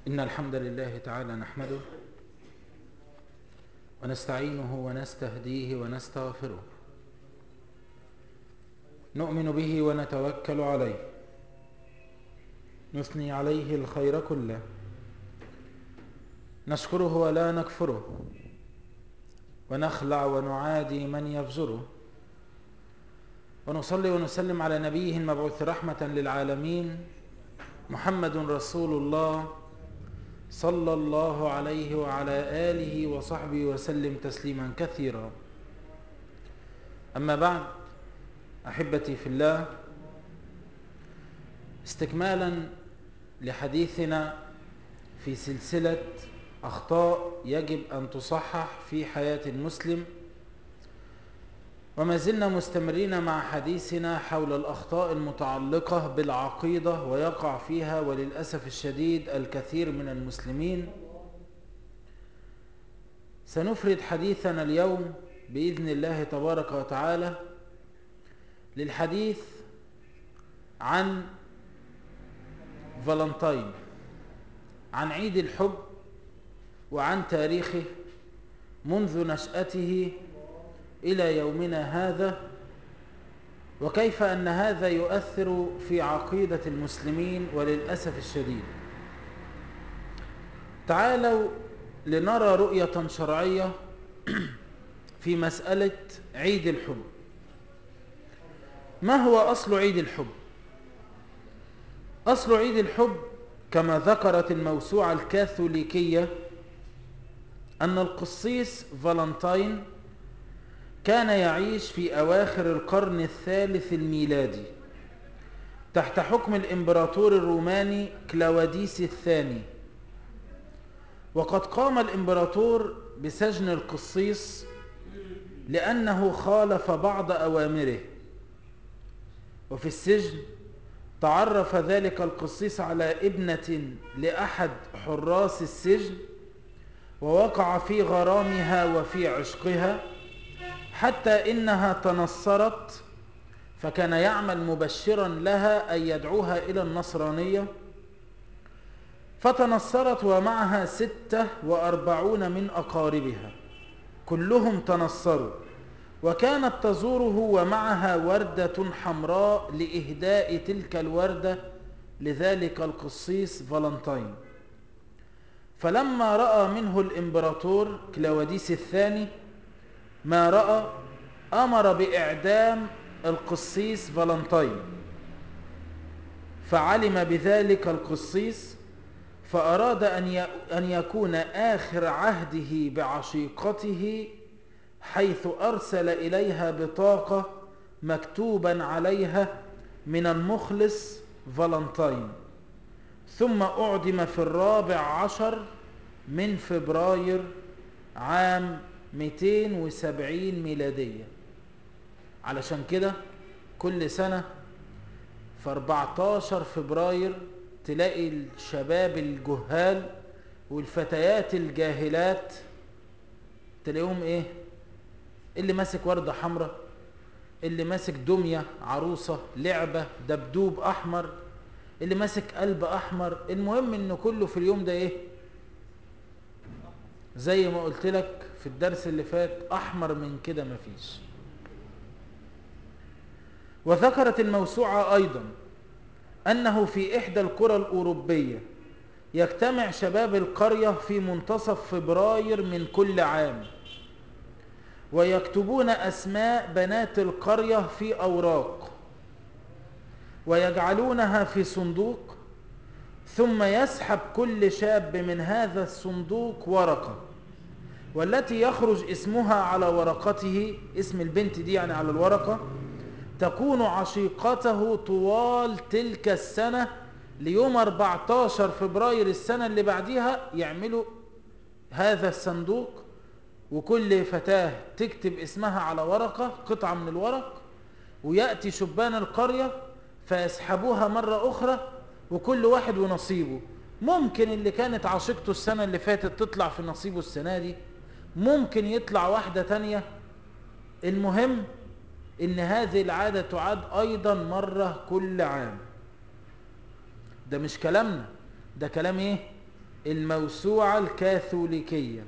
إن الحمد لله تعالى نحمده ونستعينه ونستهديه ونستغفره نؤمن به ونتوكل عليه نثني عليه الخير كله نشكره ولا نكفره ونخلع ونعادي من يفجره ونصلي ونسلم على نبيه المبعوث رحمة للعالمين محمد رسول الله صلى الله عليه وعلى آله وصحبه وسلم تسليما كثيرا أما بعد أحبتي في الله استكمالا لحديثنا في سلسلة أخطاء يجب أن تصحح في حياة المسلم وما زلنا مستمرين مع حديثنا حول الأخطاء المتعلقة بالعقيدة ويقع فيها وللأسف الشديد الكثير من المسلمين سنفرد حديثنا اليوم بإذن الله تبارك وتعالى للحديث عن فالنتين عن عيد الحب وعن تاريخه منذ نشأته إلى يومنا هذا وكيف أن هذا يؤثر في عقيدة المسلمين وللأسف الشديد تعالوا لنرى رؤية شرعية في مسألة عيد الحب ما هو أصل عيد الحب أصل عيد الحب كما ذكرت الموسوعة الكاثوليكية أن القسيس فالنتين كان يعيش في أواخر القرن الثالث الميلادي تحت حكم الإمبراطور الروماني كلاوديس الثاني وقد قام الإمبراطور بسجن القسيس لأنه خالف بعض أوامره وفي السجن تعرف ذلك القسيس على ابنة لأحد حراس السجن ووقع في غرامها وفي عشقها حتى إنها تنصرت فكان يعمل مبشرا لها أن يدعوها إلى النصرانية فتنصرت ومعها ستة وأربعون من أقاربها كلهم تنصروا وكانت تزوره ومعها وردة حمراء لإهداء تلك الوردة لذلك القسيس فالنتين فلما رأى منه الإمبراطور كلاوديس الثاني ما رأى أمر بإعدام القسيس فالنتين فعلم بذلك القسيس فأراد أن يكون آخر عهده بعشيقته حيث أرسل إليها بطاقة مكتوبا عليها من المخلص فالنتين ثم أعدم في الرابع عشر من فبراير عام 270 ميلادية علشان كده كل سنة في 14 فبراير تلاقي الشباب الجهال والفتيات الجاهلات تلاقيهم ايه اللي ماسك وردة حمراء اللي ماسك دمية عروسة لعبة دبدوب احمر اللي ماسك قلب احمر المهم ان كله في اليوم ده ايه زي ما قلت لك في الدرس اللي فات احمر من كده مفيش وذكرت الموسوعة ايضا انه في احدى القرى الاوروبية يجتمع شباب القرية في منتصف فبراير من كل عام ويكتبون اسماء بنات القرية في اوراق ويجعلونها في صندوق ثم يسحب كل شاب من هذا الصندوق ورقة والتي يخرج اسمها على ورقته اسم البنت دي يعني على الورقة تكون عشيقته طوال تلك السنة ليوم 14 فبراير السنة اللي بعديها يعملوا هذا الصندوق وكل فتاة تكتب اسمها على ورقة قطعة من الورق ويأتي شبان القرية فيسحبوها مرة أخرى وكل واحد ونصيبه ممكن اللي كانت عشيقته السنة اللي فاتت تطلع في نصيبه السنة دي ممكن يطلع واحدة تانية المهم ان هذه العادة تعاد ايضا مرة كل عام ده مش كلامنا ده كلام ايه الموسوعة الكاثوليكية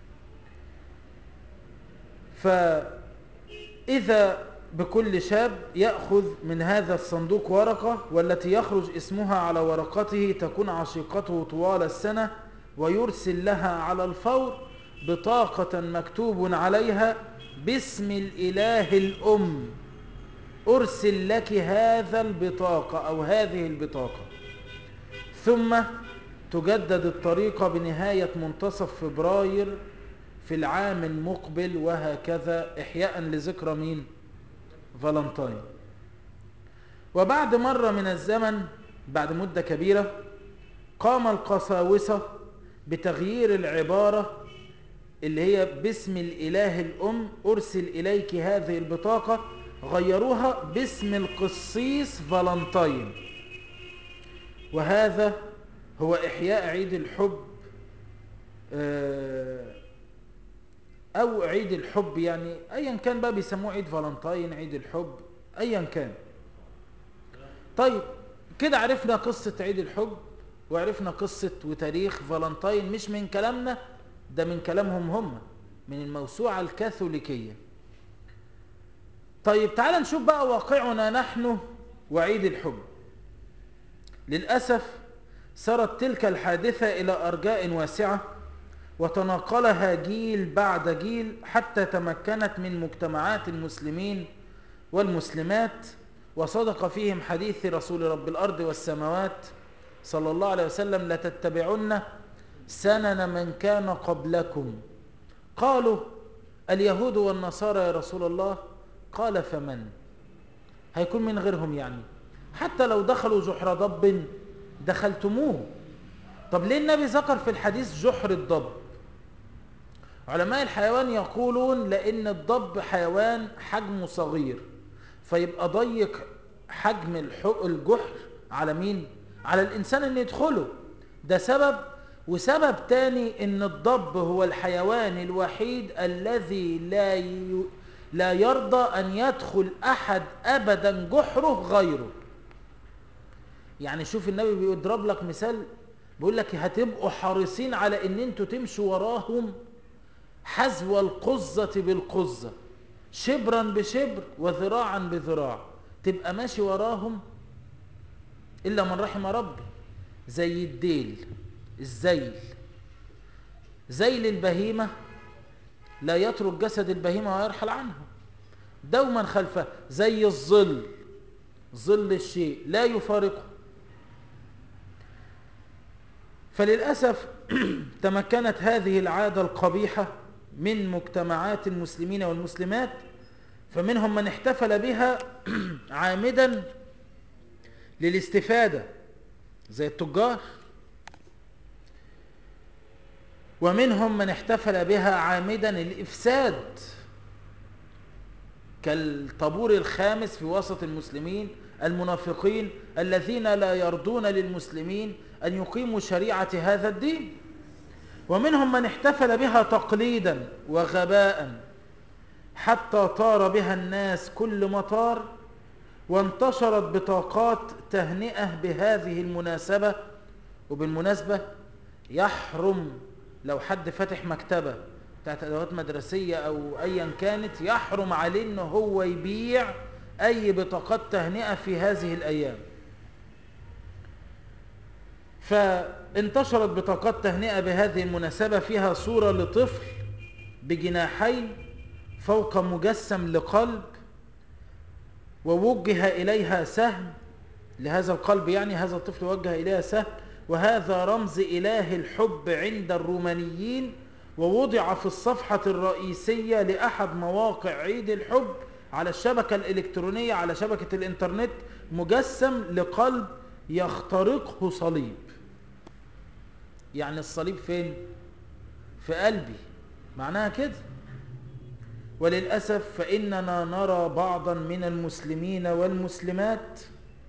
فإذا بكل شاب يأخذ من هذا الصندوق ورقة والتي يخرج اسمها على ورقته تكون عشيقته طوال السنة ويرسل لها على الفور بطاقة مكتوب عليها باسم الإله الأم أرسل لك هذا البطاقة أو هذه البطاقة ثم تجدد الطريقة بنهاية منتصف فبراير في العام المقبل وهكذا إحياء لذكرى مين؟ فالنتاين وبعد مرة من الزمن بعد مدة كبيرة قام القساوسة بتغيير العبارة اللي هي باسم الإله الأم أرسل إليك هذه البطاقة غيروها باسم القسيس فالنتاين وهذا هو إحياء عيد الحب أو عيد الحب يعني أيا كان بقى بيسموه عيد فالنتاين عيد الحب أيا كان طيب كده عرفنا قصة عيد الحب وعرفنا قصة وتاريخ فالنتاين مش من كلامنا ده من كلامهم هم من الموسوعة الكاثوليكية طيب تعال نشوف بقى واقعنا نحن وعيد الحب للأسف سرت تلك الحادثة إلى أرجاء واسعة وتناقلها جيل بعد جيل حتى تمكنت من مجتمعات المسلمين والمسلمات وصدق فيهم حديث رسول رب الأرض والسماوات صلى الله عليه وسلم لتتبعن سنن من كان قبلكم قالوا اليهود والنصارى يا رسول الله قال فمن هيكون من غيرهم يعني حتى لو دخلوا جحر ضب دخلتموه طب ليه النبي ذكر في الحديث جحر الضب علماء الحيوان يقولون لأن الضب حيوان حجمه صغير فيبقى ضيق حجم الجحر على مين؟ على الإنسان أن يدخله ده سبب وسبب تاني أن الضب هو الحيوان الوحيد الذي لا ي... لا يرضى أن يدخل أحد أبدا جحره غيره يعني شوف النبي بيضرب لك مثال بيقول لك هتبقوا حريصين على ان انتوا تمشوا وراهم حذو القزة بالقزة شبرا بشبر وذراعا بذراع تبقى ماشي وراهم إلا من رحم ربي زي الديل الزيل زيل البهيمة لا يترك جسد البهيمة ويرحل عنه دوما خلفه زي الظل ظل الشيء لا يفارقه فللأسف تمكنت هذه العادة القبيحة من مجتمعات المسلمين والمسلمات فمنهم من احتفل بها عامدا للاستفادة زي التجار ومنهم من احتفل بها عامدا للإفساد كالطابور الخامس في وسط المسلمين المنافقين الذين لا يرضون للمسلمين أن يقيموا شريعة هذا الدين ومنهم من احتفل بها تقليدا وغباء حتى طار بها الناس كل مطار وانتشرت بطاقات تهنئة بهذه المناسبة وبالمناسبة يحرم لو حد فتح مكتبة بتاعت أدوات مدرسية أو أيا كانت يحرم عليه أنه هو يبيع أي بطاقات تهنئة في هذه الأيام فانتشرت بطاقات تهنئة بهذه المناسبة فيها صورة لطفل بجناحين فوق مجسم لقلب ووجه إليها سهم لهذا القلب يعني هذا الطفل وجه إليها سهم وهذا رمز إله الحب عند الرومانيين ووضع في الصفحة الرئيسية لأحد مواقع عيد الحب على الشبكة الإلكترونية على شبكة الإنترنت مجسم لقلب يخترقه صليب يعني الصليب فين في قلبي معناها كده وللأسف فإننا نرى بعضا من المسلمين والمسلمات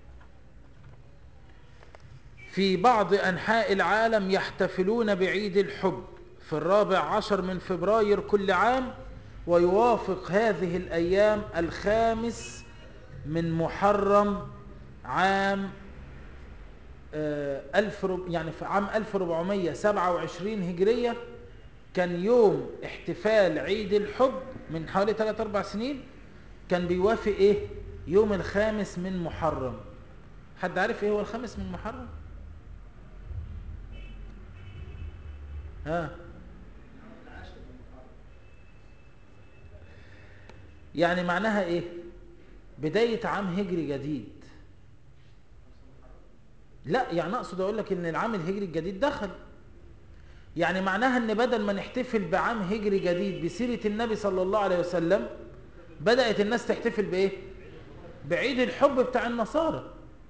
في بعض أنحاء العالم يحتفلون بعيد الحب في الرابع عشر من فبراير كل عام ويوافق هذه الأيام الخامس من محرم عام آه، ألف رب- يعني في عام 1427 هجرية كان يوم احتفال عيد الحب من حوالي 3 4 سنين كان بيوافق ايه يوم الخامس من محرم حد عارف ايه هو الخامس من محرم ها يعني معناها ايه بداية عام هجري جديد لا يعني اقصد اقول لك ان العام الهجري الجديد دخل يعني معناها ان بدل ما نحتفل بعام هجري جديد بسيرة النبي صلى الله عليه وسلم بدأت الناس تحتفل بايه بعيد الحب بتاع النصارى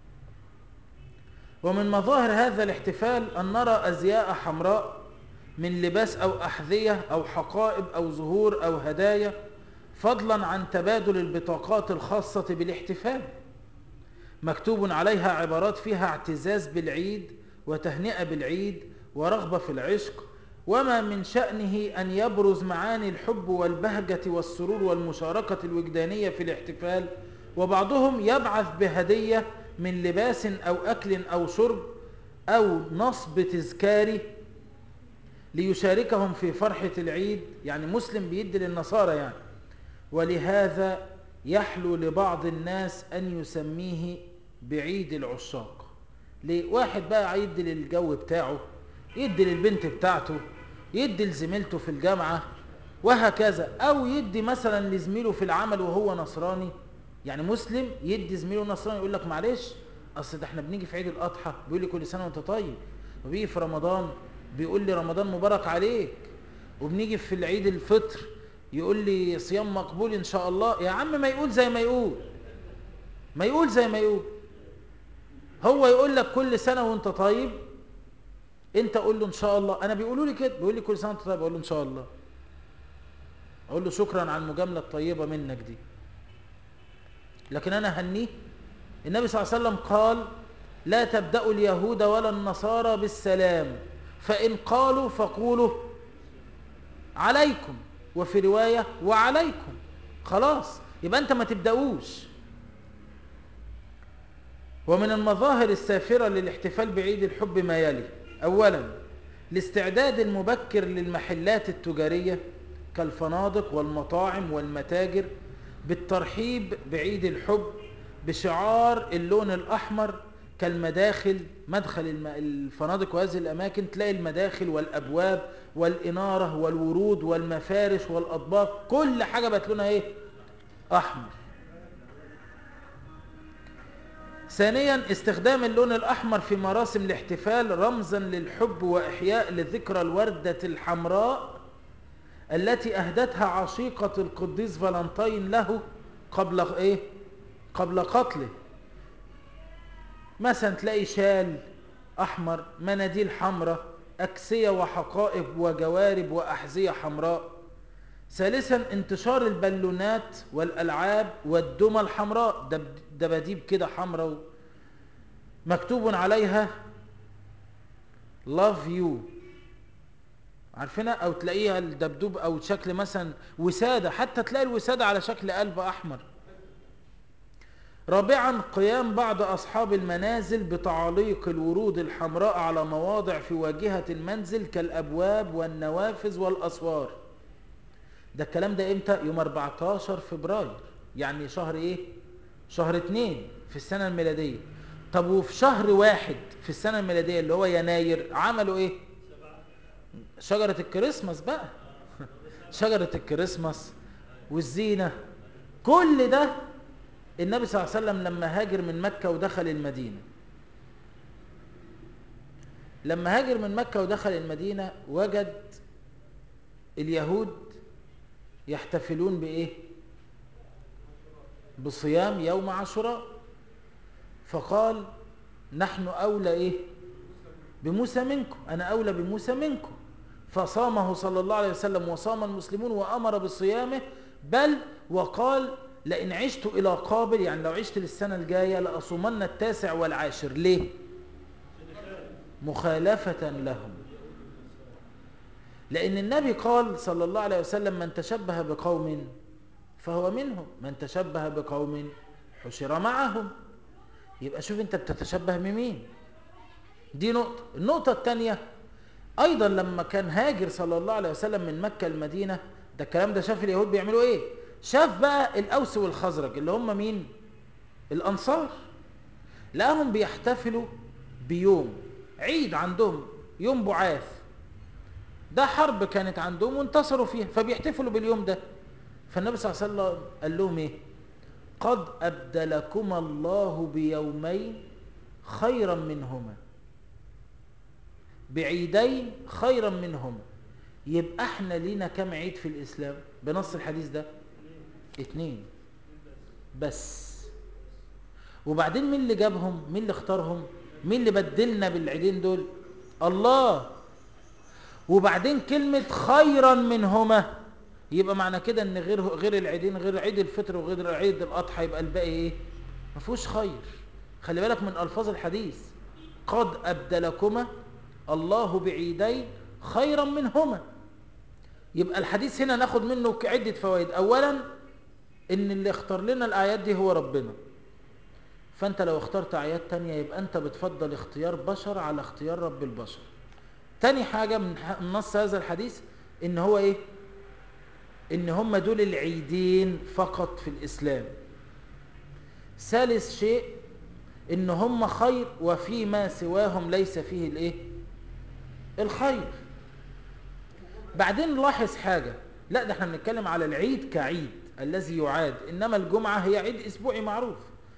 ومن مظاهر هذا الاحتفال أن نرى أزياء حمراء من لباس أو أحذية أو حقائب أو زهور أو هدايا فضلا عن تبادل البطاقات الخاصة بالاحتفال مكتوب عليها عبارات فيها اعتزاز بالعيد وتهنئة بالعيد ورغبة في العشق وما من شأنه أن يبرز معاني الحب والبهجة والسرور والمشاركة الوجدانية في الاحتفال وبعضهم يبعث بهدية من لباس أو أكل أو شرب أو نصب تذكاري ليشاركهم في فرحة العيد يعني مسلم بيدي للنصارى يعني ولهذا يحلو لبعض الناس أن يسميه بعيد العشاق ليه؟ واحد بقى يدي للجو بتاعه يدي للبنت بتاعته يدي لزميلته في الجامعة وهكذا أو يدي مثلا لزميله في العمل وهو نصراني يعني مسلم يدي زميله نصراني يقول لك معلش أصل ده احنا بنيجي في عيد الأضحى بيقول لي كل سنة وأنت طيب وبيجي في رمضان بيقول لي رمضان مبارك عليك وبنيجي في العيد الفطر يقول لي صيام مقبول ان شاء الله يا عم ما يقول زي ما يقول ما يقول زي ما يقول هو يقول لك كل سنة وانت طيب انت قول له ان شاء الله انا بيقولوا لي كده بيقول لي كل سنة وانت طيب اقول له ان شاء الله اقول له شكرا على المجاملة الطيبة منك دي لكن انا هنيه النبي صلى الله عليه وسلم قال لا تبدأوا اليهود ولا النصارى بالسلام فإن قالوا فقولوا عليكم وفي رواية وعليكم خلاص يبقى أنت ما تبدأوش ومن المظاهر السافرة للاحتفال بعيد الحب ما يلي أولا الاستعداد المبكر للمحلات التجارية كالفنادق والمطاعم والمتاجر بالترحيب بعيد الحب بشعار اللون الأحمر كالمداخل مدخل الم- الفنادق وهذه الأماكن تلاقي المداخل والأبواب والإنارة والورود والمفارش والأطباق كل حاجة بقت لونها إيه؟ أحمر ثانيا استخدام اللون الأحمر في مراسم الاحتفال رمزا للحب وإحياء لذكرى الوردة الحمراء التي أهدتها عشيقة القديس فالنتين له قبل إيه؟ قبل قتله مثلا تلاقي شال أحمر مناديل حمراء أكسية وحقائب وجوارب وأحذية حمراء ثالثا انتشار البالونات والألعاب والدمى الحمراء دب- دباديب كده حمراء مكتوب عليها love you عارفينها او تلاقيها الدبدوب او شكل مثلا وسادة حتى تلاقي الوسادة على شكل قلب احمر رابعا قيام بعض أصحاب المنازل بتعليق الورود الحمراء على مواضع في واجهة المنزل كالأبواب والنوافذ والأسوار ده الكلام ده امتى؟ يوم 14 فبراير يعني شهر ايه؟ شهر اتنين في السنة الميلادية طب وفي شهر واحد في السنة الميلادية اللي هو يناير عملوا ايه؟ شجرة الكريسماس بقى شجرة الكريسماس والزينة كل ده النبي صلى الله عليه وسلم لما هاجر من مكة ودخل المدينة لما هاجر من مكة ودخل المدينة وجد اليهود يحتفلون بإيه بصيام يوم عاشوراء فقال نحن أولى إيه بموسى منكم أنا أولى بموسى منكم فصامه صلى الله عليه وسلم وصام المسلمون وأمر بصيامه بل وقال لئن عشت إلى قابل يعني لو عشت للسنة الجاية لأصومن التاسع والعاشر ليه مخالفة لهم لأن النبي قال صلى الله عليه وسلم من تشبه بقوم فهو منهم من تشبه بقوم حشر معهم يبقى شوف انت بتتشبه بمين دي نقطة النقطة الثانية أيضا لما كان هاجر صلى الله عليه وسلم من مكة المدينة ده الكلام ده شاف اليهود بيعملوا إيه شاف بقى الأوس والخزرج اللي هم مين الأنصار لقاهم بيحتفلوا بيوم عيد عندهم يوم بعاث ده حرب كانت عندهم وانتصروا فيها فبيحتفلوا باليوم ده فالنبي صلى الله عليه وسلم قال لهم ايه قد أبدلكما الله بيومين خيرا منهما بعيدين خيرا منهما يبقى احنا لينا كم عيد في الإسلام بنص الحديث ده اتنين بس وبعدين مين اللي جابهم مين اللي اختارهم مين اللي بدلنا بالعيدين دول الله وبعدين كلمة خيرا منهما يبقى معنى كده ان غير غير العيدين غير عيد الفطر وغير عيد الاضحى يبقى الباقي ايه ما فيهوش خير خلي بالك من الفاظ الحديث قد ابدلكما الله بعيدين خيرا منهما يبقى الحديث هنا ناخد منه عدة فوائد اولا ان اللي اختار لنا الاعياد دي هو ربنا فانت لو اخترت اعياد تانية يبقى انت بتفضل اختيار بشر على اختيار رب البشر تاني حاجة من نص هذا الحديث ان هو ايه ان هم دول العيدين فقط في الاسلام ثالث شيء ان هم خير وفيما سواهم ليس فيه الايه الخير بعدين نلاحظ حاجة لا ده احنا بنتكلم على العيد كعيد الذي يعاد انما الجمعة هي عيد اسبوعي معروف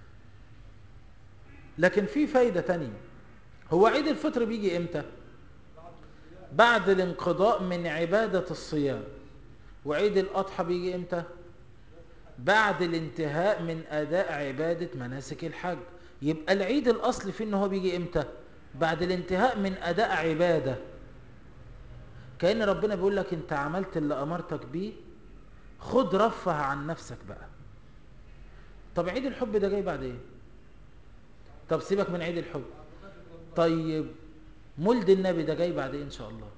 لكن في فايدة تانية هو عيد الفطر بيجي امتى بعد الانقضاء من عبادة الصيام وعيد الأضحى بيجي امتى بعد الانتهاء من أداء عبادة مناسك الحج يبقى العيد الأصل فيه ان هو بيجي امتى بعد الانتهاء من أداء عبادة كأن ربنا بيقول لك انت عملت اللي أمرتك بيه خد رفه عن نفسك بقى طب عيد الحب ده جاي بعد ايه طب سيبك من عيد الحب طيب مولد النبي ده جاي بعد ايه ان شاء الله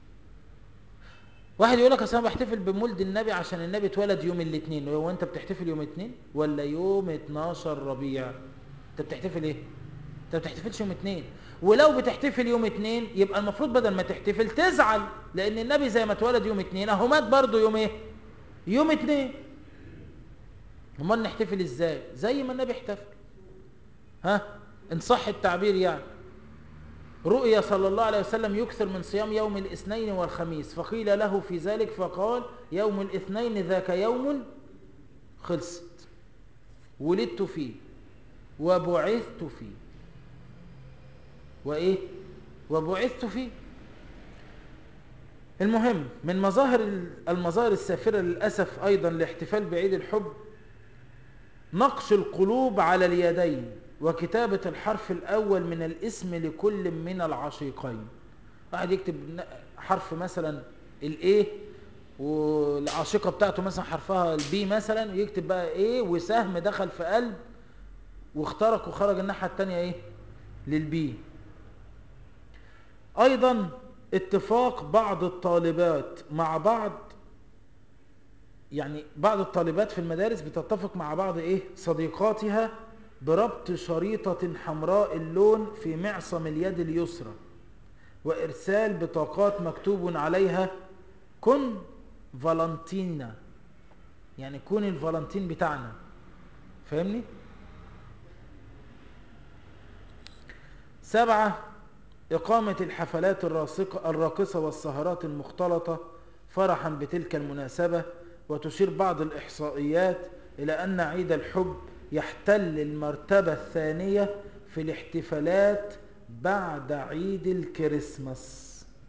واحد يقول لك اصل انا بحتفل بمولد النبي عشان النبي اتولد يوم الاثنين هو انت بتحتفل يوم اثنين ولا يوم 12 ربيع انت بتحتفل ايه انت ما بتحتفلش يوم اثنين ولو بتحتفل يوم اثنين يبقى المفروض بدل ما تحتفل تزعل لان النبي زي ما اتولد يوم اثنين اهو مات برضه يوم ايه يوم اثنين امال نحتفل ازاي زي ما النبي احتفل ها ان صح التعبير يعني رؤيا صلى الله عليه وسلم يكثر من صيام يوم الاثنين والخميس فقيل له في ذلك فقال يوم الاثنين ذاك يوم خلصت ولدت فيه وبعثت فيه وايه وبعثت فيه المهم من مظاهر المظاهر السافرة للأسف أيضا لاحتفال بعيد الحب نقش القلوب على اليدين وكتابة الحرف الأول من الاسم لكل من العشيقين واحد يكتب حرف مثلا الايه والعاشقة بتاعته مثلا حرفها البي مثلا ويكتب بقى ايه وسهم دخل في قلب واخترق وخرج الناحية التانية ايه للبي ايضا اتفاق بعض الطالبات مع بعض يعني بعض الطالبات في المدارس بتتفق مع بعض ايه صديقاتها بربط شريطة حمراء اللون في معصم اليد اليسرى وإرسال بطاقات مكتوب عليها كن فالنتينا يعني كون الفالنتين بتاعنا فاهمني سبعة إقامة الحفلات الراقصة الراقصة والسهرات المختلطة فرحا بتلك المناسبة وتشير بعض الإحصائيات إلى أن عيد الحب يحتل المرتبة الثانية في الاحتفالات بعد عيد الكريسماس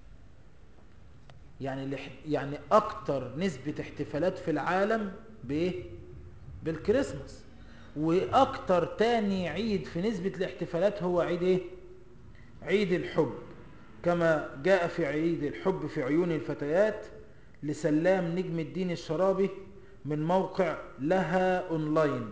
يعني يعني أكتر نسبة احتفالات في العالم بإيه؟ بالكريسماس وأكتر تاني عيد في نسبة الاحتفالات هو عيد إيه؟ عيد الحب كما جاء في عيد الحب في عيون الفتيات لسلام نجم الدين الشرابي من موقع لها اونلاين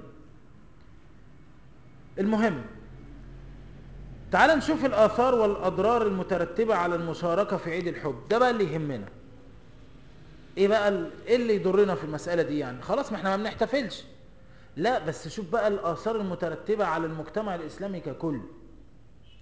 المهم تعال نشوف الاثار والاضرار المترتبة على المشاركة في عيد الحب ده بقى اللي يهمنا ايه بقى ايه اللي يضرنا في المسألة دي يعني خلاص ما احنا ما بنحتفلش لا بس شوف بقى الاثار المترتبة على المجتمع الاسلامي ككل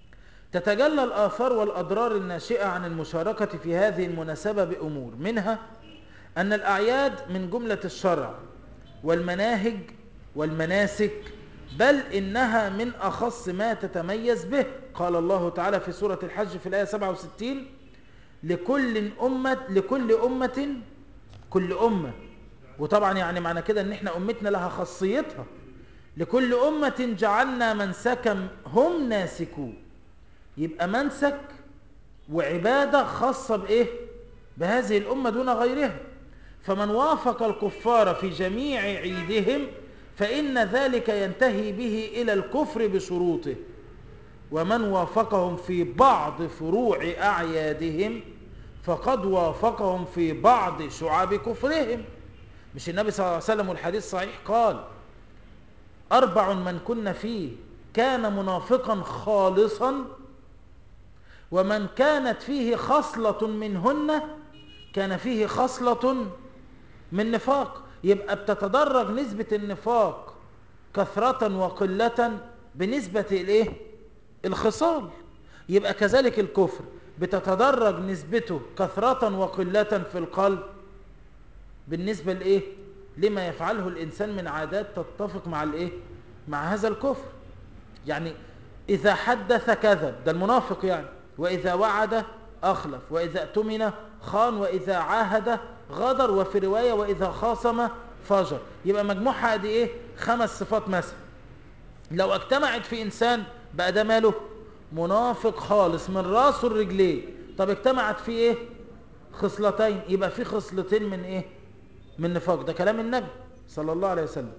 تتجلى الآثار والأضرار الناشئة عن المشاركة في هذه المناسبة بأمور منها أن الأعياد من جملة الشرع والمناهج والمناسك بل إنها من أخص ما تتميز به قال الله تعالى في سورة الحج في الآية 67 لكل أمة لكل أمة كل أمة وطبعا يعني معنى كده ان احنا أمتنا لها خاصيتها لكل أمة جعلنا منسكا هم ناسكوه يبقى منسك وعبادة خاصة بإيه بهذه الأمة دون غيرها فمن وافق الكفار في جميع عيدهم فإن ذلك ينتهي به إلى الكفر بشروطه ومن وافقهم في بعض فروع أعيادهم فقد وافقهم في بعض شعب كفرهم مش النبي صلى الله عليه وسلم والحديث صحيح قال أربع من كن فيه كان منافقا خالصا ومن كانت فيه خصلة منهن كان فيه خصلة من نفاق يبقى بتتدرج نسبة النفاق كثرة وقلة بنسبة الايه الخصال يبقى كذلك الكفر بتتدرج نسبته كثرة وقلة في القلب بالنسبة لايه لما يفعله الانسان من عادات تتفق مع الايه مع هذا الكفر يعني اذا حدث كذب ده المنافق يعني واذا وعد اخلف واذا اؤتمن خان واذا عاهد غدر وفي رواية واذا خاصم فجر يبقى مجموعها دي ايه خمس صفات مثلا لو اجتمعت في انسان بقى ده ماله منافق خالص من راسه الرجلين طب اجتمعت في ايه خصلتين يبقى في خصلتين من ايه من نفاق ده كلام النبي صلى الله عليه وسلم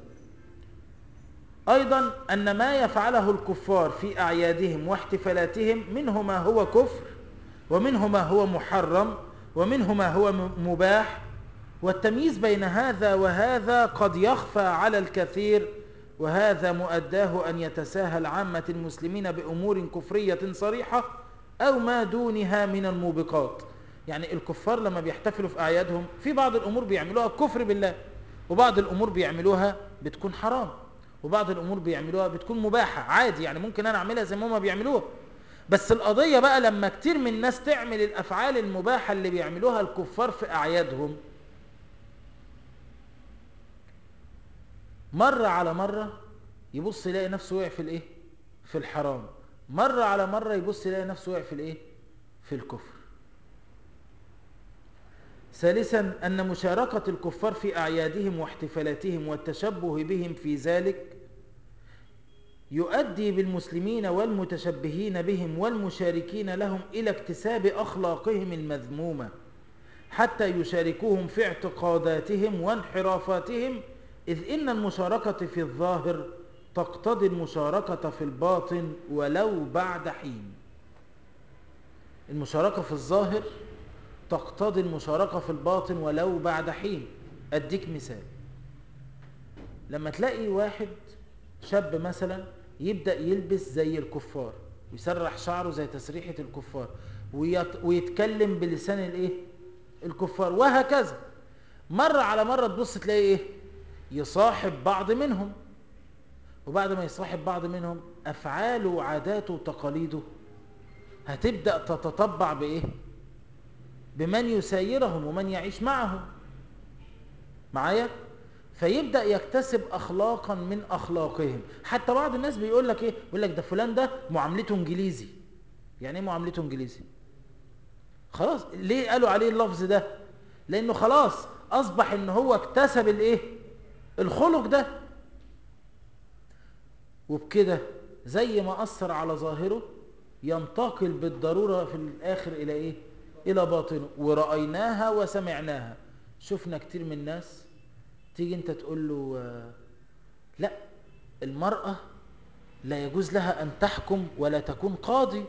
ايضا ان ما يفعله الكفار في اعيادهم واحتفالاتهم منه ما هو كفر ومنه ما هو محرم ومنه ما هو مباح والتمييز بين هذا وهذا قد يخفى على الكثير وهذا مؤداه أن يتساهل عامة المسلمين بأمور كفرية صريحة أو ما دونها من الموبقات يعني الكفار لما بيحتفلوا في أعيادهم في بعض الأمور بيعملوها كفر بالله وبعض الأمور بيعملوها بتكون حرام وبعض الأمور بيعملوها بتكون مباحة عادي يعني ممكن أنا أعملها زي ما هما بيعملوها بس القضية بقى لما كتير من الناس تعمل الأفعال المباحة اللي بيعملوها الكفار في أعيادهم مرة على مرة يبص يلاقي نفسه وقع في الايه في الحرام مرة على مرة يبص يلاقي نفسه وقع في الايه في الكفر ثالثا أن مشاركة الكفار في أعيادهم واحتفالاتهم والتشبه بهم في ذلك يؤدي بالمسلمين والمتشبهين بهم والمشاركين لهم إلى اكتساب أخلاقهم المذمومة حتى يشاركوهم في اعتقاداتهم وانحرافاتهم إذ إن المشاركة في الظاهر تقتضي المشاركة في الباطن ولو بعد حين المشاركة في الظاهر تقتضي المشاركة في الباطن ولو بعد حين أديك مثال لما تلاقي واحد شاب مثلا يبدأ يلبس زي الكفار ويسرح شعره زي تسريحة الكفار ويتكلم بلسان الايه الكفار وهكذا مرة على مرة تبص تلاقي ايه يصاحب بعض منهم وبعد ما يصاحب بعض منهم أفعاله وعاداته وتقاليده هتبدأ تتطبع بإيه بمن يسايرهم ومن يعيش معهم معايا فيبدأ يكتسب أخلاقا من أخلاقهم حتى بعض الناس بيقول لك إيه بيقول لك ده فلان ده معاملته إنجليزي يعني إيه معاملته إنجليزي خلاص ليه قالوا عليه اللفظ ده لأنه خلاص أصبح إن هو اكتسب الإيه الخلق ده وبكده زي ما أثر على ظاهره ينتقل بالضرورة في الآخر إلى إيه إلى باطنه ورأيناها وسمعناها شفنا كتير من الناس تيجي انت تقول له لا المرأة لا يجوز لها أن تحكم ولا تكون قاضي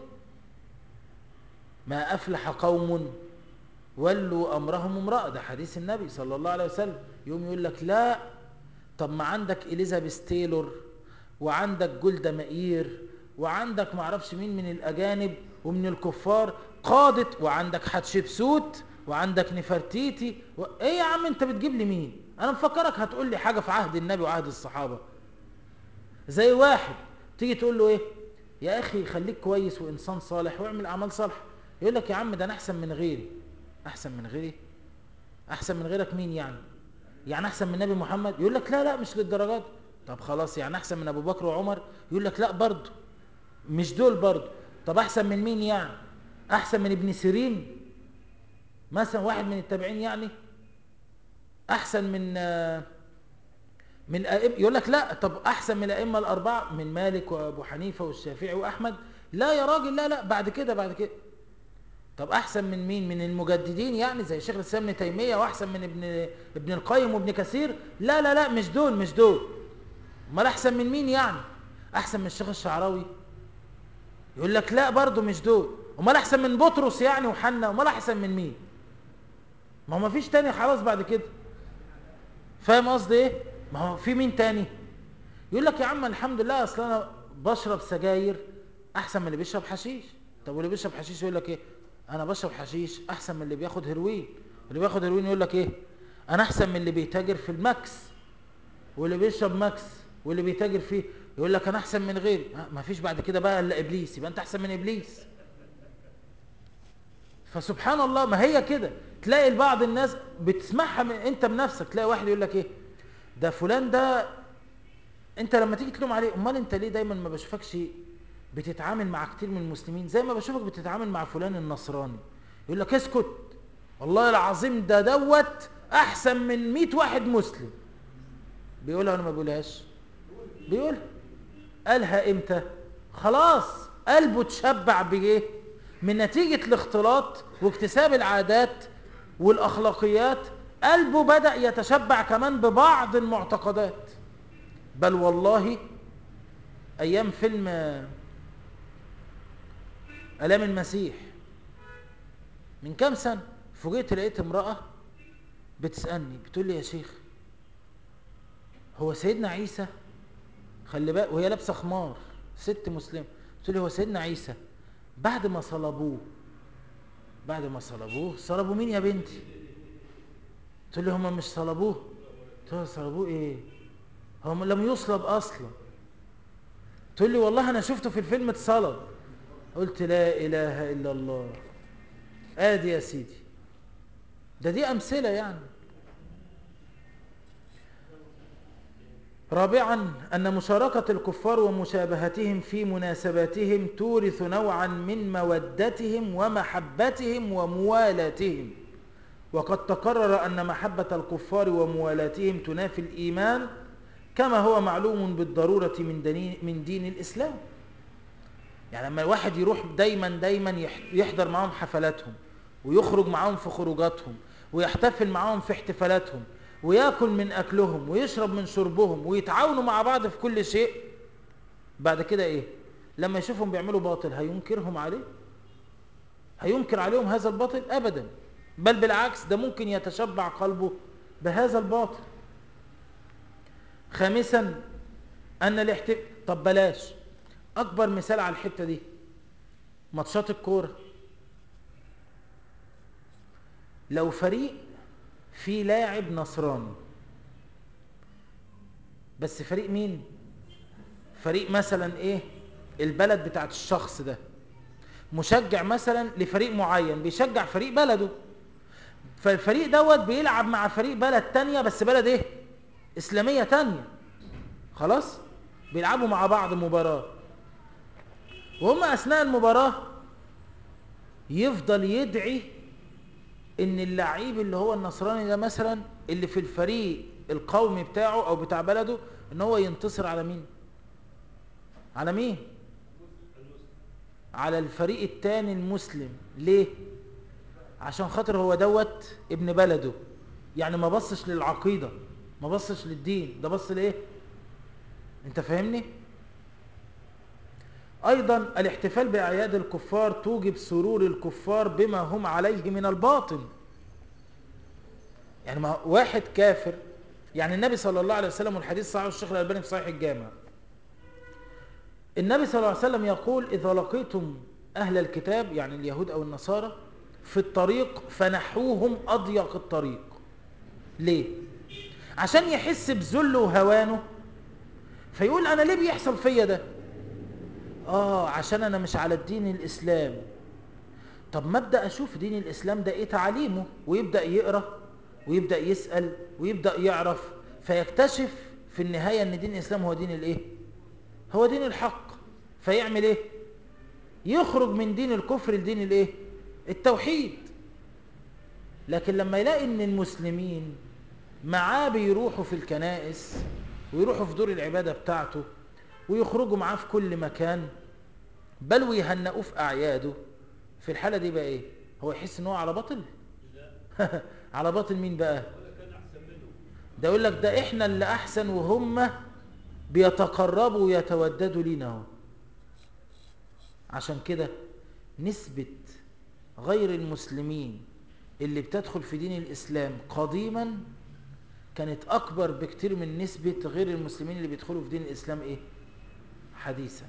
ما أفلح قوم ولوا أمرهم امرأة ده حديث النبي صلى الله عليه وسلم يوم يقول لك لا طب ما عندك إليزابيث تايلور وعندك جولدا مائير وعندك معرفش مين من الأجانب ومن الكفار قادت وعندك حتشبسوت وعندك نفرتيتي و... ايه يا عم انت بتجيب لي مين انا مفكرك هتقول لي حاجة في عهد النبي وعهد الصحابة زي واحد تيجي تقول له ايه يا اخي خليك كويس وانسان صالح واعمل اعمال صالحه يقول لك يا عم ده انا احسن من غيري احسن من غيري احسن من غيرك مين يعني يعني احسن من النبي محمد يقول لك لا لا مش للدرجات طب خلاص يعني احسن من ابو بكر وعمر يقول لك لا برضه مش دول برضه طب احسن من مين يعني احسن من ابن سيرين مثلا واحد من التابعين يعني احسن من من أئم يقول لك لا طب احسن من الائمه الاربعه من مالك وابو حنيفه والشافعي واحمد لا يا راجل لا لا بعد كده بعد كده طب احسن من مين من المجددين يعني زي شيخ الاسلام ابن تيميه واحسن من ابن ابن القيم وابن كثير لا لا لا مش دول مش دول امال احسن من مين يعني احسن من الشيخ الشعراوي يقول لك لا برضه مش دول امال احسن من بطرس يعني وحنا امال احسن من مين ما هو ما فيش تاني خلاص بعد كده فاهم قصدي ايه ما هو في مين تاني يقول لك يا عم الحمد لله اصل انا بشرب سجاير احسن من اللي بيشرب حشيش طب واللي بيشرب حشيش يقول لك ايه انا بشرب حشيش احسن من اللي بياخد هيروين اللي بياخد هيروين يقول لك ايه انا احسن من اللي بيتاجر في الماكس واللي بيشرب ماكس واللي بيتاجر فيه يقول لك انا احسن من غيري ما فيش بعد كده بقى الا ابليس يبقى انت احسن من ابليس فسبحان الله ما هي كده تلاقي بعض الناس بتسمعها من انت بنفسك تلاقي واحد يقول لك ايه ده فلان ده انت لما تيجي تلوم عليه امال انت ليه دايما ما بشوفكش بتتعامل مع كتير من المسلمين زي ما بشوفك بتتعامل مع فلان النصراني يقول لك اسكت والله العظيم ده دوت احسن من 100 واحد مسلم بيقولها ولا ما بيقولهاش بيقول قالها امتى خلاص قلبه اتشبع بايه من نتيجة الاختلاط واكتساب العادات والاخلاقيات قلبه بدأ يتشبع كمان ببعض المعتقدات بل والله ايام فيلم الام المسيح من كام سنة فوجئت لقيت امرأة بتسألني بتقول لي يا شيخ هو سيدنا عيسى خلي بالك وهي لابسه خمار ست مسلمه بتقول لي هو سيدنا عيسى بعد ما صلبوه بعد ما صلبوه صلبوا مين يا بنتي تقول لي هم مش صلبوه قلت لها صلبوه ايه هو لم يصلب اصلا تقول لي والله انا شفته في الفيلم اتصلب قلت لا اله الا الله ادي يا سيدي ده دي امثله يعني رابعا أن مشاركة الكفار ومشابهتهم في مناسباتهم تورث نوعا من مودتهم ومحبتهم وموالاتهم وقد تقرر أن محبة الكفار وموالاتهم تنافي الإيمان كما هو معلوم بالضرورة من دين, من دين الإسلام يعني لما الواحد يروح دايما دايما يحضر معهم حفلاتهم ويخرج معهم في خروجاتهم ويحتفل معهم في احتفالاتهم وياكل من اكلهم ويشرب من شربهم ويتعاونوا مع بعض في كل شيء بعد كده ايه لما يشوفهم بيعملوا باطل هينكرهم عليه هينكر عليهم هذا الباطل ابدا بل بالعكس ده ممكن يتشبع قلبه بهذا الباطل خامسا ان الاحتف طب بلاش اكبر مثال على الحته دي ماتشات الكوره لو فريق في لاعب نصراني بس فريق مين فريق مثلا ايه البلد بتاعت الشخص ده مشجع مثلا لفريق معين بيشجع فريق بلده فالفريق دوت بيلعب مع فريق بلد تانية بس بلد ايه اسلامية تانية خلاص بيلعبوا مع بعض مباراة وهم اثناء المباراة يفضل يدعي ان اللعيب اللي هو النصراني ده مثلا اللي في الفريق القومي بتاعه او بتاع بلده ان هو ينتصر على مين على مين على الفريق التاني المسلم ليه عشان خاطر هو دوت ابن بلده يعني ما بصش للعقيدة ما بصش للدين ده بص لايه انت فاهمني ايضا الاحتفال باعياد الكفار توجب سرور الكفار بما هم عليه من الباطل يعني ما واحد كافر يعني النبي صلى الله عليه وسلم والحديث صحيح الشيخ الالباني في صحيح الجامع النبي صلى الله عليه وسلم يقول اذا لقيتم اهل الكتاب يعني اليهود او النصارى في الطريق فنحوهم اضيق الطريق ليه عشان يحس بذله وهوانه فيقول انا ليه بيحصل فيا ده اه عشان انا مش على الدين الاسلامي طب ما ابدا اشوف دين الاسلام ده ايه تعاليمه ويبدا يقرا ويبدا يسال ويبدا يعرف فيكتشف في النهايه ان دين الاسلام هو دين الايه هو دين الحق فيعمل ايه يخرج من دين الكفر لدين الايه التوحيد لكن لما يلاقي ان المسلمين معاه بيروحوا في الكنائس ويروحوا في دور العبادة بتاعته ويخرجوا معاه في كل مكان بل ويهنئوه في أعياده في الحالة دي بقى ايه هو يحس ان هو على باطل على باطل مين بقى ده يقول لك ده احنا اللي احسن وهم بيتقربوا ويتوددوا لينا اهو عشان كده نسبة غير المسلمين اللي بتدخل في دين الإسلام قديما كانت أكبر بكتير من نسبة غير المسلمين اللي بيدخلوا في دين الإسلام إيه؟ حديثا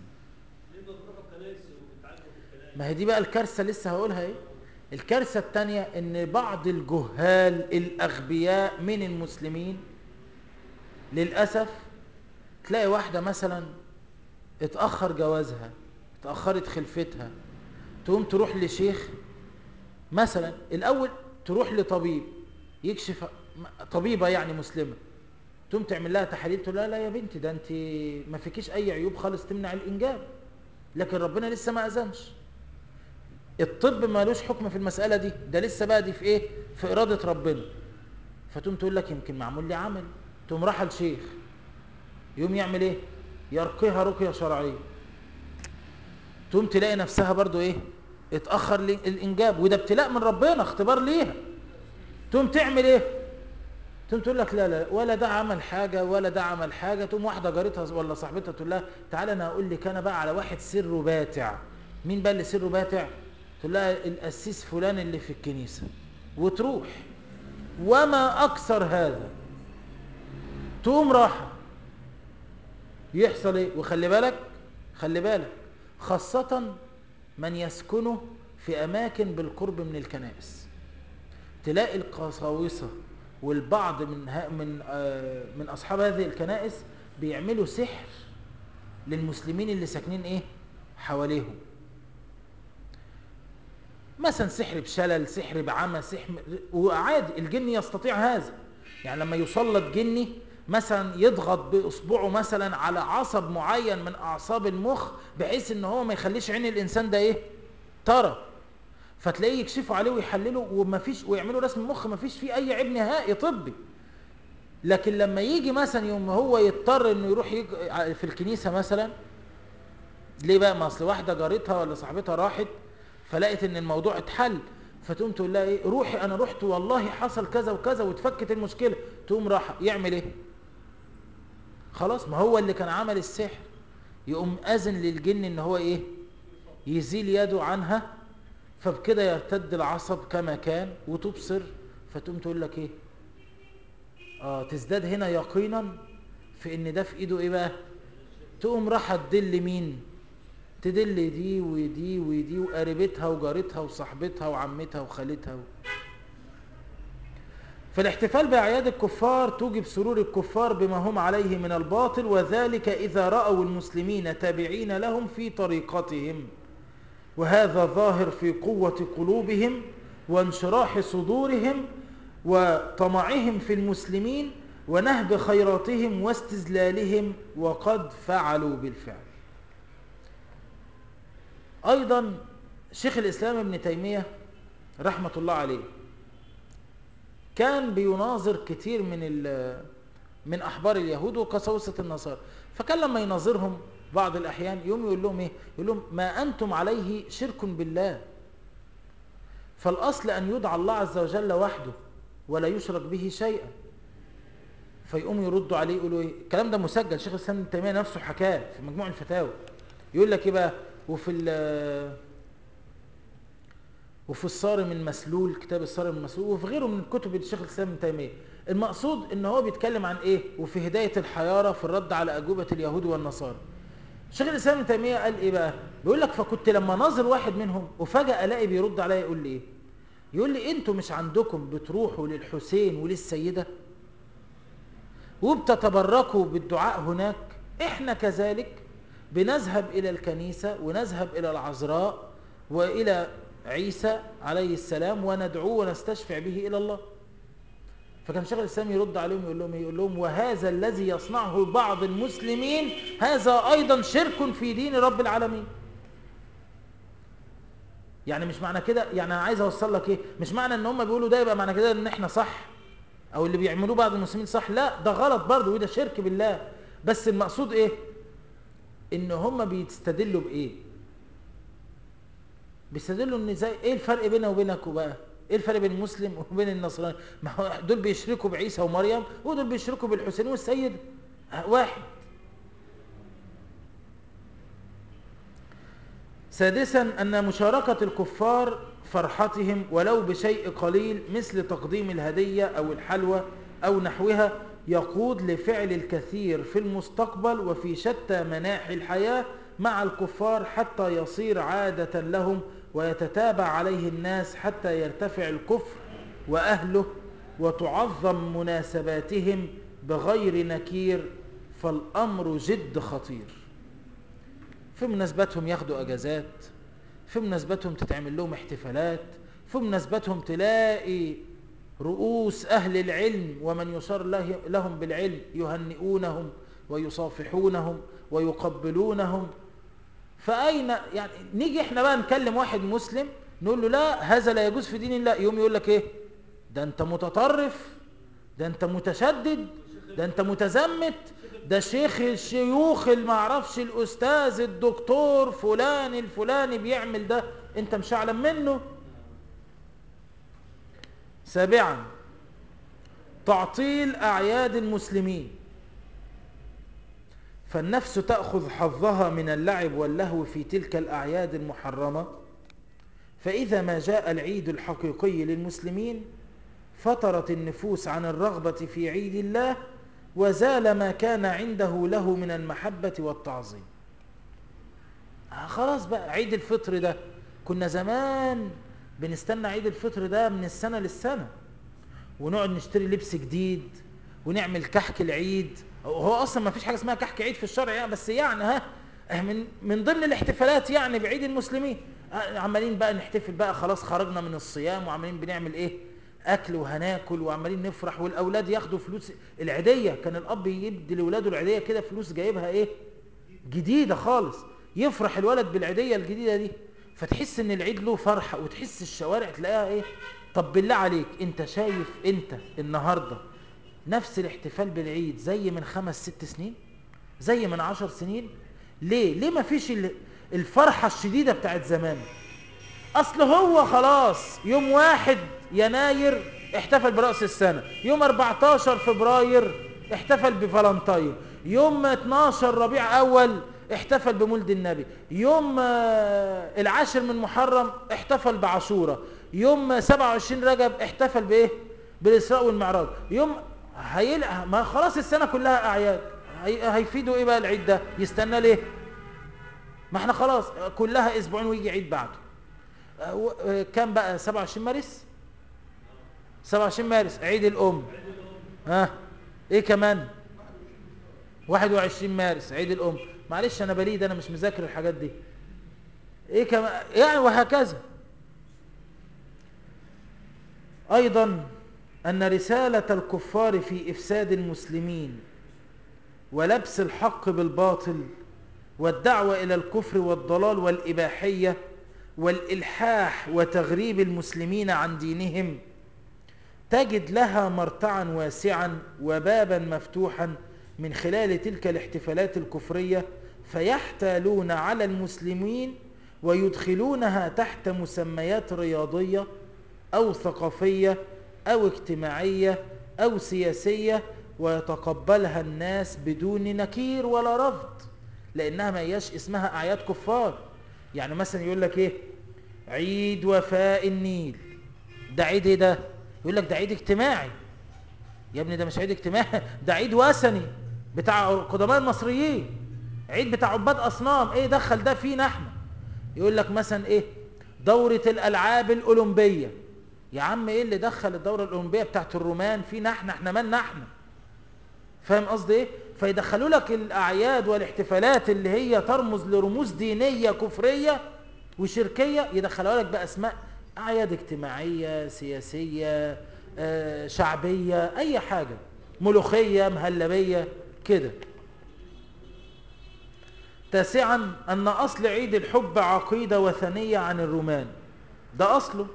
ما هي دي بقى الكارثة لسه هقولها إيه؟ الكارثة التانية إن بعض الجهال الأغبياء من المسلمين للأسف تلاقي واحدة مثلا اتأخر جوازها اتأخرت خلفتها تقوم تروح لشيخ مثلا الأول تروح لطبيب يكشف طبيبة يعني مسلمة تقوم تعمل لها تحاليل تقول لها لا يا بنتي ده انت ما فيكيش اي عيوب خالص تمنع الانجاب لكن ربنا لسه ما اذنش الطب مالوش حكم في المسألة دي ده لسه بقى دي في ايه في ارادة ربنا فتقوم تقول لك يمكن معمول لي عمل تقوم راح لشيخ يقوم يعمل ايه يرقيها رقية شرعية تقوم تلاقي نفسها برضو ايه اتأخر الانجاب وده ابتلاء من ربنا اختبار ليها تقوم تعمل ايه تقوم تقول لك لا لا ولا ده عمل حاجة ولا ده عمل حاجة تقوم واحدة جارتها ولا صاحبتها تقول لها تعالى انا اقول لك انا بقى على واحد سره باتع مين بقى اللي سره باتع تقول لها القسيس فلان اللي في الكنيسة وتروح وما اكثر هذا تقوم راحة يحصل ايه وخلي بالك خلي بالك خاصة من يسكنه في اماكن بالقرب من الكنائس تلاقي القساوسة والبعض من ها من آه من اصحاب هذه الكنائس بيعملوا سحر للمسلمين اللي ساكنين ايه حواليهم مثلا سحر بشلل سحر بعمى سحر وعادي الجن يستطيع هذا يعني لما يسلط جني مثلا يضغط باصبعه مثلا على عصب معين من اعصاب المخ بحيث ان هو ما يخليش عين الانسان ده ايه ترى فتلاقيه يكشفوا عليه ويحللوا وما فيش ويعملوا رسم مخ ما فيش فيه اي عيب نهائي طبي لكن لما يجي مثلا يوم هو يضطر انه يروح يج... في الكنيسه مثلا ليه بقى ما اصل واحده جارتها ولا صاحبتها راحت فلقت ان الموضوع اتحل فتقوم تقول لها ايه روحي انا رحت والله حصل كذا وكذا واتفكت المشكله تقوم راح يعمل ايه خلاص ما هو اللي كان عمل السحر يقوم اذن للجن ان هو ايه يزيل يده عنها فبكده يرتد العصب كما كان وتبصر فتقوم تقول لك ايه اه تزداد هنا يقينا في ان ده في ايده ايه بقى تقوم راح تدل مين تدل دي ودي ودي وقريبتها وجارتها وصاحبتها وعمتها وخالتها و... فالاحتفال بأعياد الكفار توجب سرور الكفار بما هم عليه من الباطل وذلك إذا رأوا المسلمين تابعين لهم في طريقتهم وهذا ظاهر في قوة قلوبهم وانشراح صدورهم وطمعهم في المسلمين ونهب خيراتهم واستزلالهم وقد فعلوا بالفعل أيضا شيخ الإسلام ابن تيمية رحمة الله عليه كان بيناظر كتير من من أحبار اليهود وقساوسة النصارى فكان لما يناظرهم بعض الأحيان يوم يقول لهم إيه يقول لهم ما أنتم عليه شرك بالله فالأصل أن يدعى الله عز وجل وحده ولا يشرك به شيئا فيقوم يردوا عليه يقولوا ايه الكلام ده مسجل شيخ الاسلام ابن تيميه نفسه حكاه في مجموع الفتاوى يقول لك ايه بقى وفي وفي الصارم المسلول كتاب الصارم المسلول وفي غيره من كتب الشيخ الاسلام ابن تيميه المقصود ان هو بيتكلم عن ايه وفي هدايه الحياره في الرد على اجوبه اليهود والنصارى شيخ الاسلام ابن تيميه قال ايه بقى بيقول لك فكنت لما ناظر واحد منهم وفجاه الاقي بيرد عليا يقول لي ايه يقول لي انتوا مش عندكم بتروحوا للحسين وللسيده وبتتبركوا بالدعاء هناك احنا كذلك بنذهب إلى الكنيسة ونذهب إلى العذراء وإلى عيسى عليه السلام وندعوه ونستشفع به إلى الله فكان شيخ الإسلام يرد عليهم يقول لهم يقول لهم وهذا الذي يصنعه بعض المسلمين هذا أيضا شرك في دين رب العالمين يعني مش معنى كده يعني انا عايز اوصل لك ايه مش معنى ان هم بيقولوا ده يبقى معنى كده ان احنا صح او اللي بيعملوه بعض المسلمين صح لا ده غلط برضه وده شرك بالله بس المقصود ايه ان هم بيستدلوا بايه بيستدلوا ان زي ايه الفرق بيننا وبينك وبقى ايه الفرق بين المسلم وبين النصراني ما هو دول بيشركوا بعيسى ومريم ودول بيشركوا بالحسين والسيد واحد سادسا أن مشاركة الكفار فرحتهم ولو بشيء قليل مثل تقديم الهدية أو الحلوى أو نحوها يقود لفعل الكثير في المستقبل وفي شتى مناحي الحياة مع الكفار حتى يصير عادة لهم ويتتابع عليه الناس حتى يرتفع الكفر وأهله وتعظم مناسباتهم بغير نكير فالأمر جد خطير في مناسباتهم ياخدوا اجازات في مناسباتهم تتعمل لهم احتفالات في مناسباتهم تلاقي رؤوس اهل العلم ومن يشار له لهم بالعلم يهنئونهم ويصافحونهم ويقبلونهم فاين يعني نيجي احنا بقى نكلم واحد مسلم نقول له لا هذا لا يجوز في دين الله يوم يقول لك ايه ده انت متطرف ده انت متشدد ده انت متزمت ده شيخ الشيوخ اللي معرفش الاستاذ الدكتور فلان الفلاني بيعمل ده انت مش اعلم منه سابعا تعطيل اعياد المسلمين فالنفس تأخذ حظها من اللعب واللهو في تلك الأعياد المحرمة فإذا ما جاء العيد الحقيقي للمسلمين فطرت النفوس عن الرغبة في عيد الله وزال ما كان عنده له من المحبة والتعظيم آه خلاص بقى عيد الفطر ده كنا زمان بنستنى عيد الفطر ده من السنة للسنة ونقعد نشتري لبس جديد ونعمل كحك العيد هو اصلا ما فيش حاجه اسمها كحك عيد في الشرع يعني بس يعني ها من من ضمن الاحتفالات يعني بعيد المسلمين عمالين بقى نحتفل بقى خلاص خرجنا من الصيام وعمالين بنعمل ايه اكل وهناكل وعمالين نفرح والاولاد ياخدوا فلوس العيديه كان الاب يدي لاولاده العيديه كده فلوس جايبها ايه جديده خالص يفرح الولد بالعيديه الجديده دي فتحس ان العيد له فرحه وتحس الشوارع تلاقيها ايه طب بالله عليك انت شايف انت النهارده نفس الاحتفال بالعيد زي من خمس ست سنين زي من عشر سنين ليه ليه ما فيش الفرحة الشديدة بتاعت زمان اصل هو خلاص يوم واحد يناير احتفل برأس السنة يوم 14 فبراير احتفل بفالنتاين يوم 12 ربيع اول احتفل بمولد النبي يوم العاشر من محرم احتفل بعاشورة يوم 27 رجب احتفل بايه بالاسراء والمعراج يوم هيلقى ما خلاص السنة كلها أعياد هي... هيفيدوا إيه بقى العيد ده يستنى ليه ما احنا خلاص كلها أسبوعين ويجي عيد بعده كم بقى 27 مارس 27 مارس عيد الأم ها ايه كمان 21 مارس عيد الأم معلش أنا بليد أنا مش مذاكر الحاجات دي ايه كمان يعني وهكذا أيضا أن رسالة الكفار في إفساد المسلمين ولبس الحق بالباطل والدعوة إلى الكفر والضلال والإباحية والإلحاح وتغريب المسلمين عن دينهم تجد لها مرتعا واسعا وبابا مفتوحا من خلال تلك الاحتفالات الكفرية فيحتالون على المسلمين ويدخلونها تحت مسميات رياضية أو ثقافية أو اجتماعية أو سياسية ويتقبلها الناس بدون نكير ولا رفض لأنها ما هياش اسمها أعياد كفار يعني مثلا يقول لك إيه عيد وفاء النيل ده عيد إيه ده يقول لك ده عيد اجتماعي يا ابني ده مش عيد اجتماعي ده عيد وثني بتاع قدماء المصريين عيد بتاع عباد أصنام إيه دخل ده فينا احنا يقول لك مثلا إيه دورة الألعاب الأولمبية يا عم ايه اللي دخل الدورة الأولمبية بتاعت الرومان فينا احنا احنا مالنا احنا فاهم قصدي ايه فيدخلوا لك الاعياد والاحتفالات اللي هي ترمز لرموز دينيه كفريه وشركيه يدخلوها لك باسماء اعياد اجتماعيه سياسيه آه، شعبيه اي حاجه ملوخيه مهلبيه كده تاسعا ان اصل عيد الحب عقيده وثنيه عن الرومان ده اصله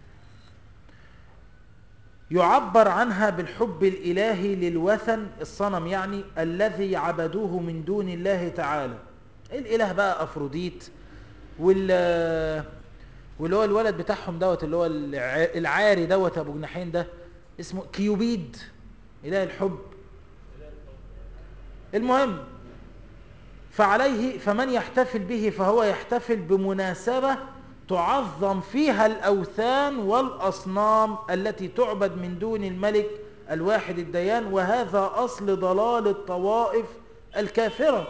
يعبر عنها بالحب الإلهي للوثن الصنم يعني الذي عبدوه من دون الله تعالى الإله بقى أفروديت وال واللي هو الولد بتاعهم دوت اللي هو الع- العاري دوت أبو جناحين ده اسمه كيوبيد إله الحب المهم فعليه فمن يحتفل به فهو يحتفل بمناسبة تعظم فيها الأوثان والأصنام التي تعبد من دون الملك الواحد الديان وهذا أصل ضلال الطوائف الكافرة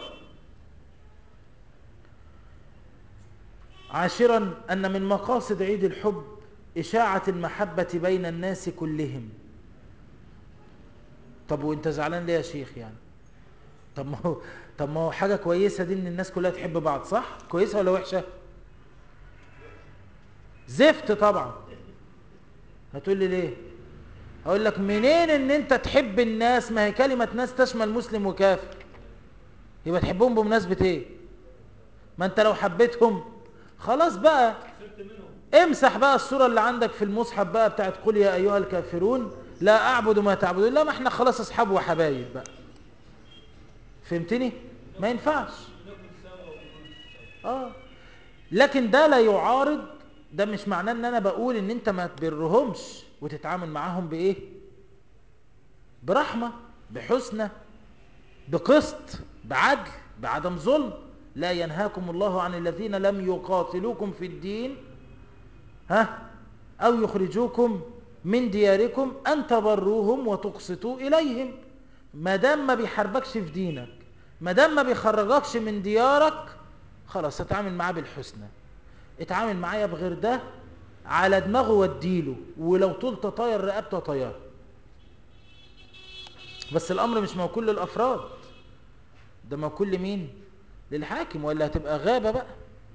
عاشرا أن من مقاصد عيد الحب إشاعة المحبة بين الناس كلهم طب وانت زعلان ليه يا شيخ يعني طب ما هو طب ما هو حاجة كويسة دي ان الناس كلها تحب بعض صح كويسة ولا وحشة زفت طبعا هتقول لي ليه هقول لك منين ان انت تحب الناس ما هي كلمة ناس تشمل مسلم وكافر يبقى تحبهم بمناسبة ايه ما انت لو حبيتهم خلاص بقى امسح بقى الصورة اللي عندك في المصحف بقى بتاعت قل يا ايها الكافرون لا اعبد ما تعبدون لا ما احنا خلاص اصحاب وحبايب بقى فهمتني ما ينفعش اه لكن ده لا يعارض ده مش معناه ان انا بقول ان انت ما تبرهمش وتتعامل معاهم بايه برحمة بحسنى بقسط بعدل بعدم ظلم لا ينهاكم الله عن الذين لم يقاتلوكم في الدين ها او يخرجوكم من دياركم ان تبروهم وتقسطوا اليهم ما دام ما بيحاربكش في دينك ما دام ما بيخرجكش من ديارك خلاص اتعامل معاه بالحسنى اتعامل معايا بغير ده على دماغه واديله ولو طولت طاير رقبته طيار بس الامر مش موكول للافراد ده موكول لمين للحاكم ولا هتبقى غابة بقى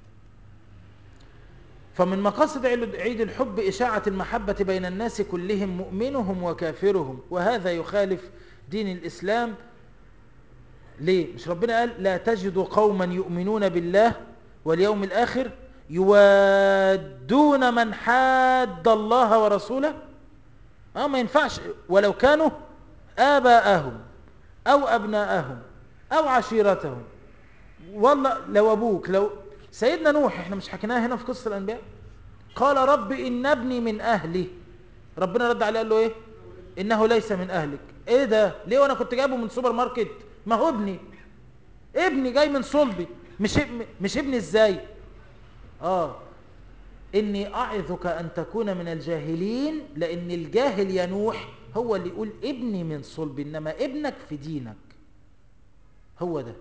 فمن مقاصد عيد الحب إشاعة المحبة بين الناس كلهم مؤمنهم وكافرهم وهذا يخالف دين الإسلام ليه؟ مش ربنا قال لا تجد قوما يؤمنون بالله واليوم الآخر يوادون من حاد الله ورسوله اه ما ينفعش ولو كانوا آباءهم أو أبناءهم أو عشيرتهم والله لو أبوك لو سيدنا نوح احنا مش حكيناها هنا في قصة الأنبياء قال رب إن ابني من أهلي ربنا رد عليه قال له إيه إنه ليس من أهلك إيه ده ليه وأنا كنت جايبه من سوبر ماركت ما هو ابني ابني جاي من صلبي مش مش ابني ازاي اه اني اعظك ان تكون من الجاهلين لان الجاهل يا نوح هو اللي يقول ابني من صلبي انما ابنك في دينك هو ده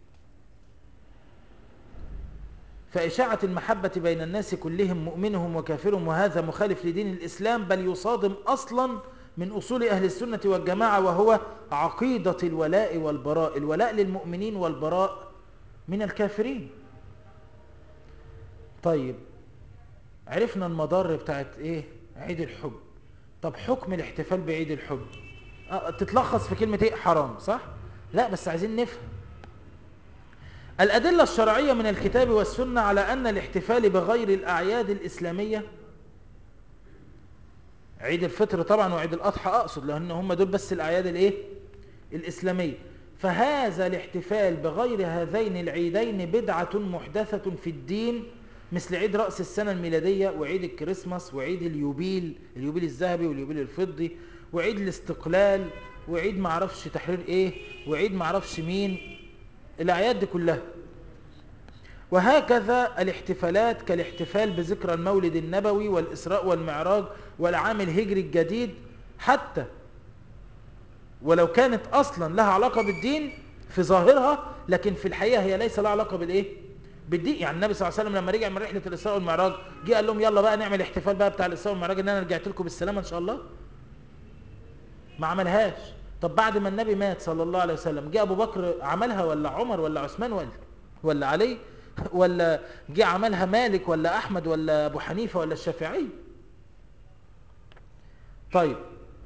فإشاعة المحبة بين الناس كلهم مؤمنهم وكافرهم وهذا مخالف لدين الإسلام بل يصادم أصلا من أصول أهل السنة والجماعة وهو عقيدة الولاء والبراء الولاء للمؤمنين والبراء من الكافرين طيب عرفنا المضار بتاعت ايه عيد الحب طب حكم الاحتفال بعيد الحب أه تتلخص في كلمة ايه حرام صح لا بس عايزين نفهم الأدلة الشرعية من الكتاب والسنة على أن الاحتفال بغير الأعياد الإسلامية عيد الفطر طبعا وعيد الأضحى أقصد لأن هم دول بس الأعياد الإيه؟ الإسلامية فهذا الاحتفال بغير هذين العيدين بدعة محدثة في الدين مثل عيد رأس السنة الميلادية وعيد الكريسماس وعيد اليوبيل اليوبيل الذهبي واليوبيل الفضي وعيد الاستقلال وعيد معرفش تحرير ايه وعيد معرفش مين الأعياد دي كلها وهكذا الاحتفالات كالاحتفال بذكرى المولد النبوي والإسراء والمعراج والعام الهجري الجديد حتى ولو كانت أصلا لها علاقة بالدين في ظاهرها لكن في الحقيقة هي ليس لها علاقة بالإيه؟ بالدين يعني النبي صلى الله عليه وسلم لما رجع من رحلة الإسراء والمعراج جه قال لهم يلا بقى نعمل احتفال بقى بتاع الإسراء والمعراج إن أنا رجعت لكم بالسلامة إن شاء الله ما عملهاش طب بعد ما النبي مات صلى الله عليه وسلم جه ابو بكر عملها ولا عمر ولا عثمان ولا ولا علي ولا جه عملها مالك ولا احمد ولا ابو حنيفه ولا الشافعي طيب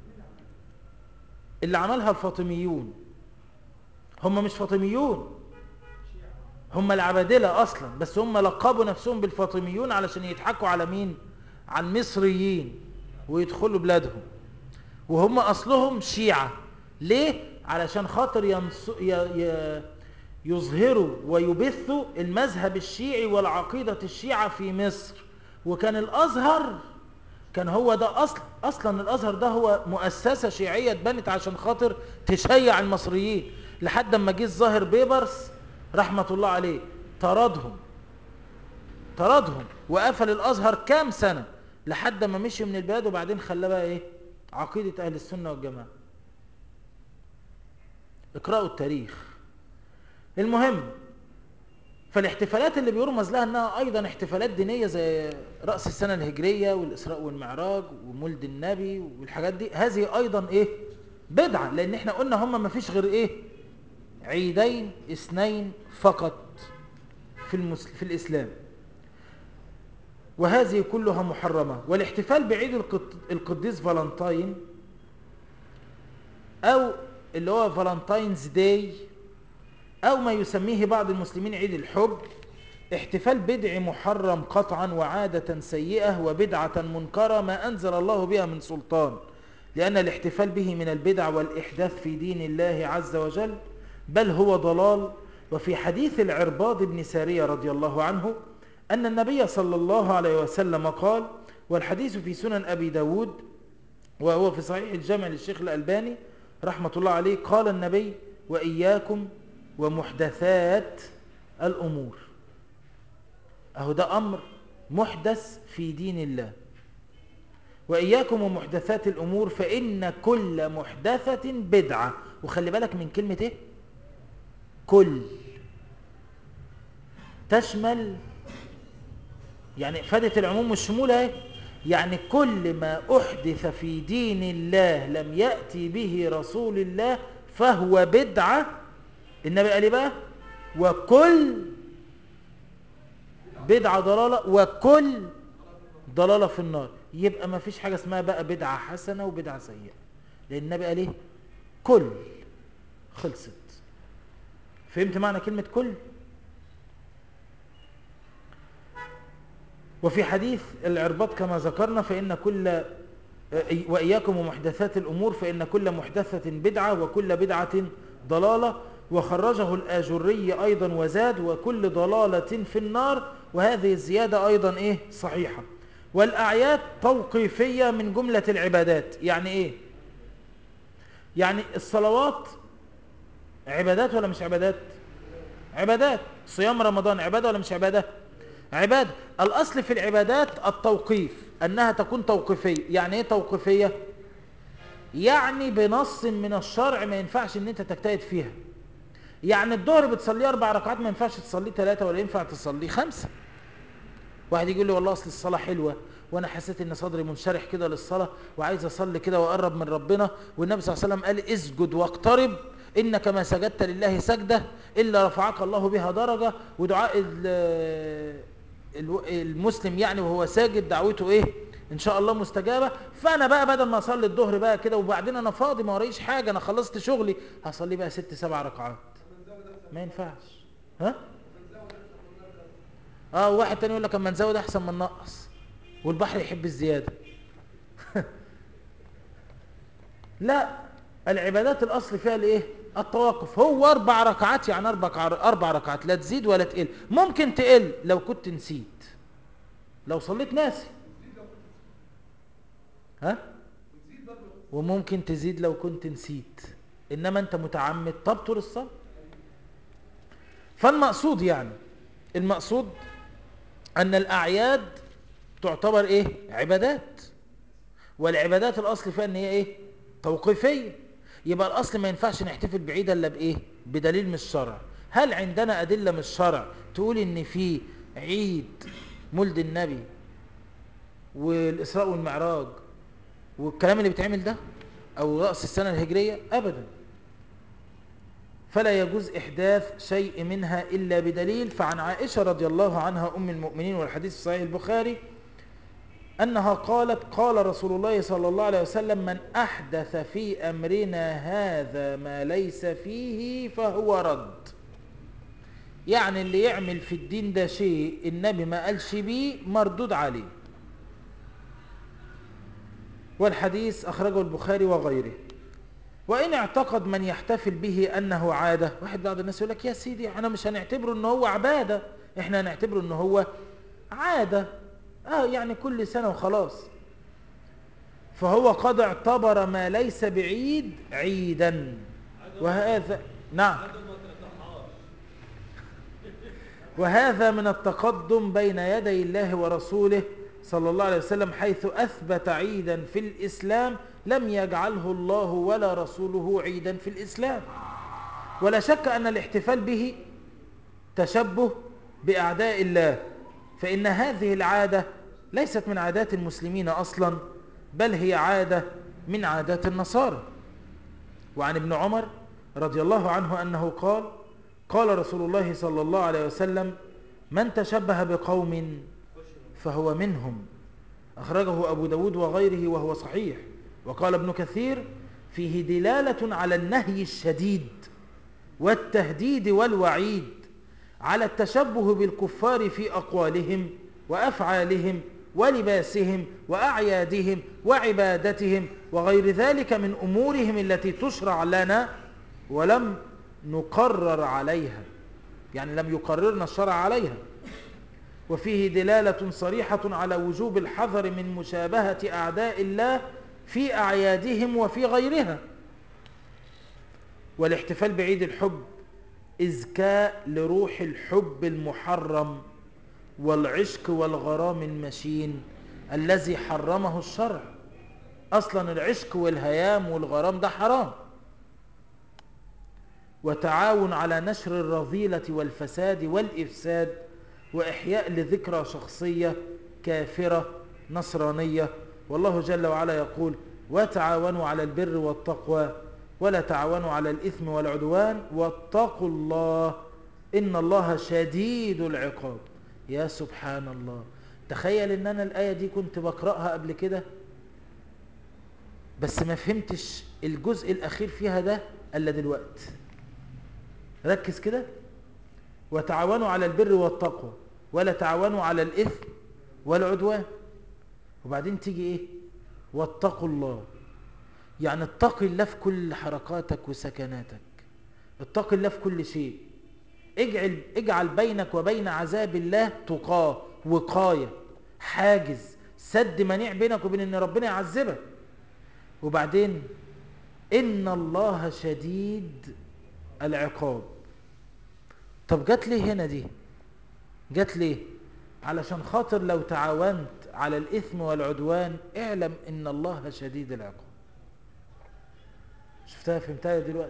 اللي عملها الفاطميون هم مش فاطميون هم العبادلة اصلا بس هم لقبوا نفسهم بالفاطميون علشان يضحكوا على مين على المصريين ويدخلوا بلادهم وهم اصلهم شيعة ليه علشان خاطر ينص... ي... ي... يظهروا ويبثوا المذهب الشيعي والعقيدة الشيعة في مصر وكان الازهر كان هو ده اصل اصلا الازهر ده هو مؤسسة شيعية اتبنت عشان خاطر تشيع المصريين لحد ما جه الظاهر بيبرس رحمة الله عليه طردهم طردهم وقفل الازهر كام سنة لحد ما مشي من البلاد وبعدين خلاه بقى ايه عقيدة اهل السنة والجماعة اقرأوا التاريخ المهم فالاحتفالات اللي بيرمز لها انها ايضا احتفالات دينية زي رأس السنة الهجرية والاسراء والمعراج ومولد النبي والحاجات دي هذه ايضا ايه بدعة لان احنا قلنا هم ما فيش غير ايه عيدين اثنين فقط في, المسل... في الاسلام وهذه كلها محرمة والاحتفال بعيد القديس فالنتاين او اللي هو فالنتاينز داي او ما يسميه بعض المسلمين عيد الحب احتفال بدع محرم قطعا وعادة سيئة وبدعة منكرة ما انزل الله بها من سلطان لان الاحتفال به من البدع والاحداث في دين الله عز وجل بل هو ضلال وفي حديث العرباض بن سارية رضي الله عنه أن النبي صلى الله عليه وسلم قال والحديث في سنن أبي داود وهو في صحيح الجامع للشيخ الألباني رحمة الله عليه قال النبي وإياكم ومحدثات الأمور أهو ده أمر محدث في دين الله وإياكم ومحدثات الأمور فإن كل محدثة بدعة وخلي بالك من كلمة إيه كل تشمل يعني فادت العموم والشمول اهي يعني كل ما أحدث في دين الله لم يأتي به رسول الله فهو بدعة النبي قال بقى وكل بدعة ضلالة وكل ضلالة في النار يبقى ما فيش حاجة اسمها بقى بدعة حسنة وبدعة سيئة لأن النبي قال ايه كل خلصت فهمت معنى كلمة كل وفي حديث العرباط كما ذكرنا فإن كل وإياكم ومحدثات الأمور فإن كل محدثة بدعة وكل بدعة ضلالة وخرجه الآجري أيضا وزاد وكل ضلالة في النار وهذه الزيادة أيضا إيه صحيحة والأعياد توقيفية من جملة العبادات يعني إيه يعني الصلوات عبادات ولا مش عبادات عبادات صيام رمضان عبادة ولا مش عبادة عبادة الأصل في العبادات التوقيف أنها تكون توقيفية يعني إيه توقيفية يعني بنص من الشرع ما ينفعش ان انت تجتهد فيها يعني الظهر بتصليه اربع ركعات ما ينفعش تصليه ثلاثة ولا ينفع تصليه خمسة واحد يقول لي والله اصل الصلاة حلوة وانا حسيت ان صدري منشرح كده للصلاة وعايز اصلي كده واقرب من ربنا والنبي صلى الله عليه وسلم قال اسجد واقترب انك ما سجدت لله سجدة الا رفعك الله بها درجة ودعاء المسلم يعني وهو ساجد دعوته ايه ان شاء الله مستجابة فانا بقى بدل ما اصلي الظهر بقى كده وبعدين انا فاضي ما وريش حاجة انا خلصت شغلي هصلي بقى ست سبع ركعات ما ينفعش ها اه واحد تاني يقول لك اما نزود احسن من نقص والبحر يحب الزيادة لا العبادات الاصل فيها الايه التوقف هو اربع ركعات يعني اربع اربع ركعات لا تزيد ولا تقل ممكن تقل لو كنت نسيت لو صليت ناسي ها وممكن تزيد لو كنت نسيت انما انت متعمد تبطل الصلاه فالمقصود يعني المقصود ان الاعياد تعتبر ايه عبادات والعبادات الاصل فيها ان هي ايه توقيفيه يبقى الاصل ما ينفعش نحتفل بعيد الا بايه بدليل من الشرع هل عندنا ادله من الشرع تقول ان في عيد مولد النبي والاسراء والمعراج والكلام اللي بيتعمل ده أو رأس السنة الهجرية أبدا فلا يجوز إحداث شيء منها إلا بدليل فعن عائشة رضي الله عنها أم المؤمنين والحديث في صحيح البخاري أنها قالت قال رسول الله صلى الله عليه وسلم من أحدث في أمرنا هذا ما ليس فيه فهو رد يعني اللي يعمل في الدين ده شيء النبي ما قالش بيه مردود عليه والحديث أخرجه البخاري وغيره وإن اعتقد من يحتفل به أنه عادة واحد بعض الناس يقول لك يا سيدي احنا مش هنعتبره أنه هو عبادة احنا هنعتبره أنه هو عادة آه يعني كل سنة وخلاص فهو قد اعتبر ما ليس بعيد عيدا وهذا نعم وهذا من التقدم بين يدي الله ورسوله صلى الله عليه وسلم حيث أثبت عيدا في الإسلام لم يجعله الله ولا رسوله عيدا في الإسلام ولا شك أن الاحتفال به تشبه بأعداء الله فإن هذه العادة ليست من عادات المسلمين أصلا بل هي عادة من عادات النصارى وعن ابن عمر رضي الله عنه أنه قال قال رسول الله صلى الله عليه وسلم من تشبه بقوم فهو منهم أخرجه أبو داود وغيره وهو صحيح وقال ابن كثير فيه دلالة على النهي الشديد والتهديد والوعيد على التشبه بالكفار في أقوالهم وأفعالهم ولباسهم وأعيادهم وعبادتهم وغير ذلك من أمورهم التي تشرع لنا ولم نقرر عليها يعني لم يقررنا الشرع عليها وفيه دلالة صريحة على وجوب الحذر من مشابهة أعداء الله في أعيادهم وفي غيرها والاحتفال بعيد الحب إزكاء لروح الحب المحرم والعشق والغرام المشين الذي حرمه الشرع أصلا العشق والهيام والغرام ده حرام وتعاون على نشر الرذيلة والفساد والإفساد وإحياء لذكرى شخصية كافرة نصرانية والله جل وعلا يقول وتعاونوا على البر والتقوى ولا تعاونوا على الإثم والعدوان واتقوا الله إن الله شديد العقاب يا سبحان الله تخيل ان انا الآية دي كنت بقرأها قبل كده بس ما فهمتش الجزء الأخير فيها ده الا دلوقتي ركز كده وتعاونوا على البر والتقوى ولا تعاونوا على الإثم والعدوان وبعدين تيجي ايه واتقوا الله يعني اتقي الله في كل حركاتك وسكناتك اتقي الله في كل شيء اجعل, اجعل بينك وبين عذاب الله تقاه وقاية حاجز سد منيع بينك وبين ان ربنا يعذبك وبعدين ان الله شديد العقاب طب جات ليه هنا دي جات ليه علشان خاطر لو تعاونت على الإثم والعدوان اعلم إن الله شديد العقاب شفتها فهمتها دلوقتي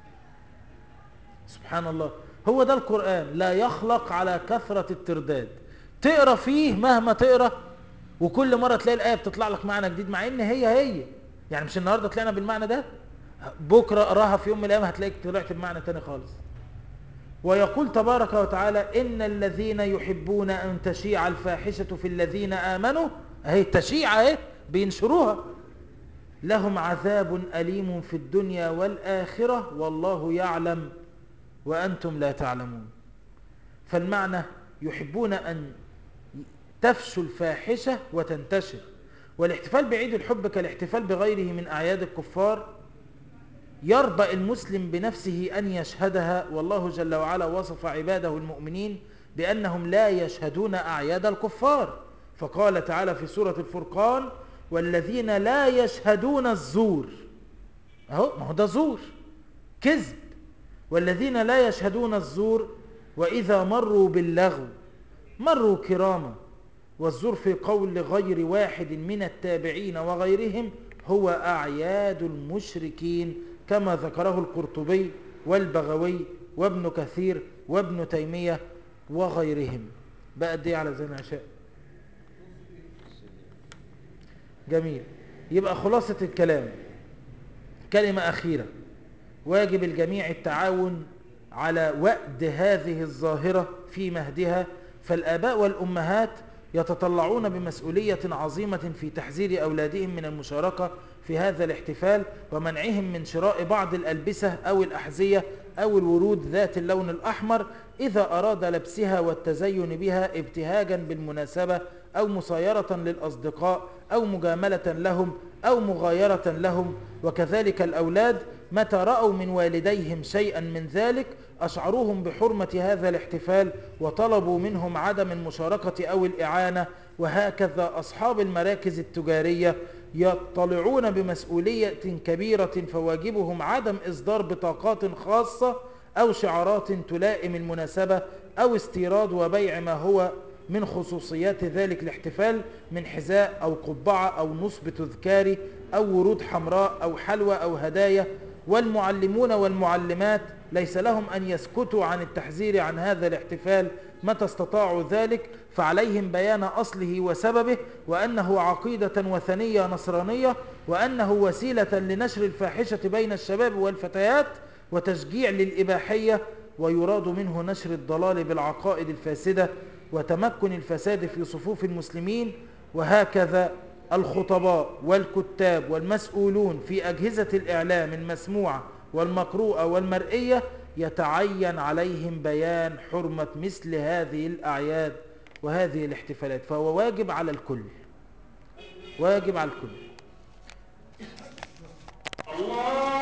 سبحان الله هو ده القرآن لا يخلق على كثرة الترداد تقرأ فيه مهما تقرأ وكل مرة تلاقي الآية بتطلع لك معنى جديد مع إن هي هي يعني مش النهاردة طلعنا بالمعنى ده بكرة اقراها في يوم من الأيام هتلاقيك طلعت بمعنى تاني خالص ويقول تبارك وتعالى إن الذين يحبون أن تشيع الفاحشة في الذين آمنوا أهي التشيع أهي بينشروها لهم عذاب أليم في الدنيا والآخرة والله يعلم وأنتم لا تعلمون فالمعنى يحبون أن تفشو الفاحشة وتنتشر والاحتفال بعيد الحب كالاحتفال بغيره من أعياد الكفار يربأ المسلم بنفسه أن يشهدها والله جل وعلا وصف عباده المؤمنين بأنهم لا يشهدون أعياد الكفار فقال تعالى في سورة الفرقان والذين لا يشهدون الزور أهو ما هو ده زور كذب والذين لا يشهدون الزور وإذا مروا باللغو مروا كراما والزور في قول غير واحد من التابعين وغيرهم هو أعياد المشركين كما ذكره القرطبي والبغوي وابن كثير وابن تيمية وغيرهم بقى دي على زين عشاء جميل يبقى خلاصة الكلام كلمة أخيرة واجب الجميع التعاون على وأد هذه الظاهرة في مهدها فالآباء والأمهات يتطلعون بمسؤولية عظيمة في تحذير أولادهم من المشاركة في هذا الاحتفال ومنعهم من شراء بعض الألبسة أو الأحذية أو الورود ذات اللون الأحمر إذا أراد لبسها والتزين بها ابتهاجا بالمناسبة أو مصايرة للأصدقاء أو مجاملة لهم أو مغايرة لهم وكذلك الأولاد متى رأوا من والديهم شيئا من ذلك أشعروهم بحرمة هذا الاحتفال وطلبوا منهم عدم المشاركة أو الإعانة وهكذا أصحاب المراكز التجارية يطلعون بمسؤولية كبيرة فواجبهم عدم إصدار بطاقات خاصة أو شعارات تلائم المناسبة أو استيراد وبيع ما هو من خصوصيات ذلك الاحتفال من حذاء أو قبعة أو نصب تذكاري أو ورود حمراء أو حلوى أو هدايا والمعلمون والمعلمات ليس لهم أن يسكتوا عن التحذير عن هذا الاحتفال متى استطاعوا ذلك فعليهم بيان أصله وسببه وأنه عقيدة وثنية نصرانية وأنه وسيلة لنشر الفاحشة بين الشباب والفتيات وتشجيع للإباحية ويراد منه نشر الضلال بالعقائد الفاسدة وتمكن الفساد في صفوف المسلمين وهكذا الخطباء والكتاب والمسؤولون في أجهزة الإعلام المسموعة والمقروءة والمرئية يتعين عليهم بيان حرمة مثل هذه الأعياد وهذه الاحتفالات فهو واجب على الكل واجب على الكل الله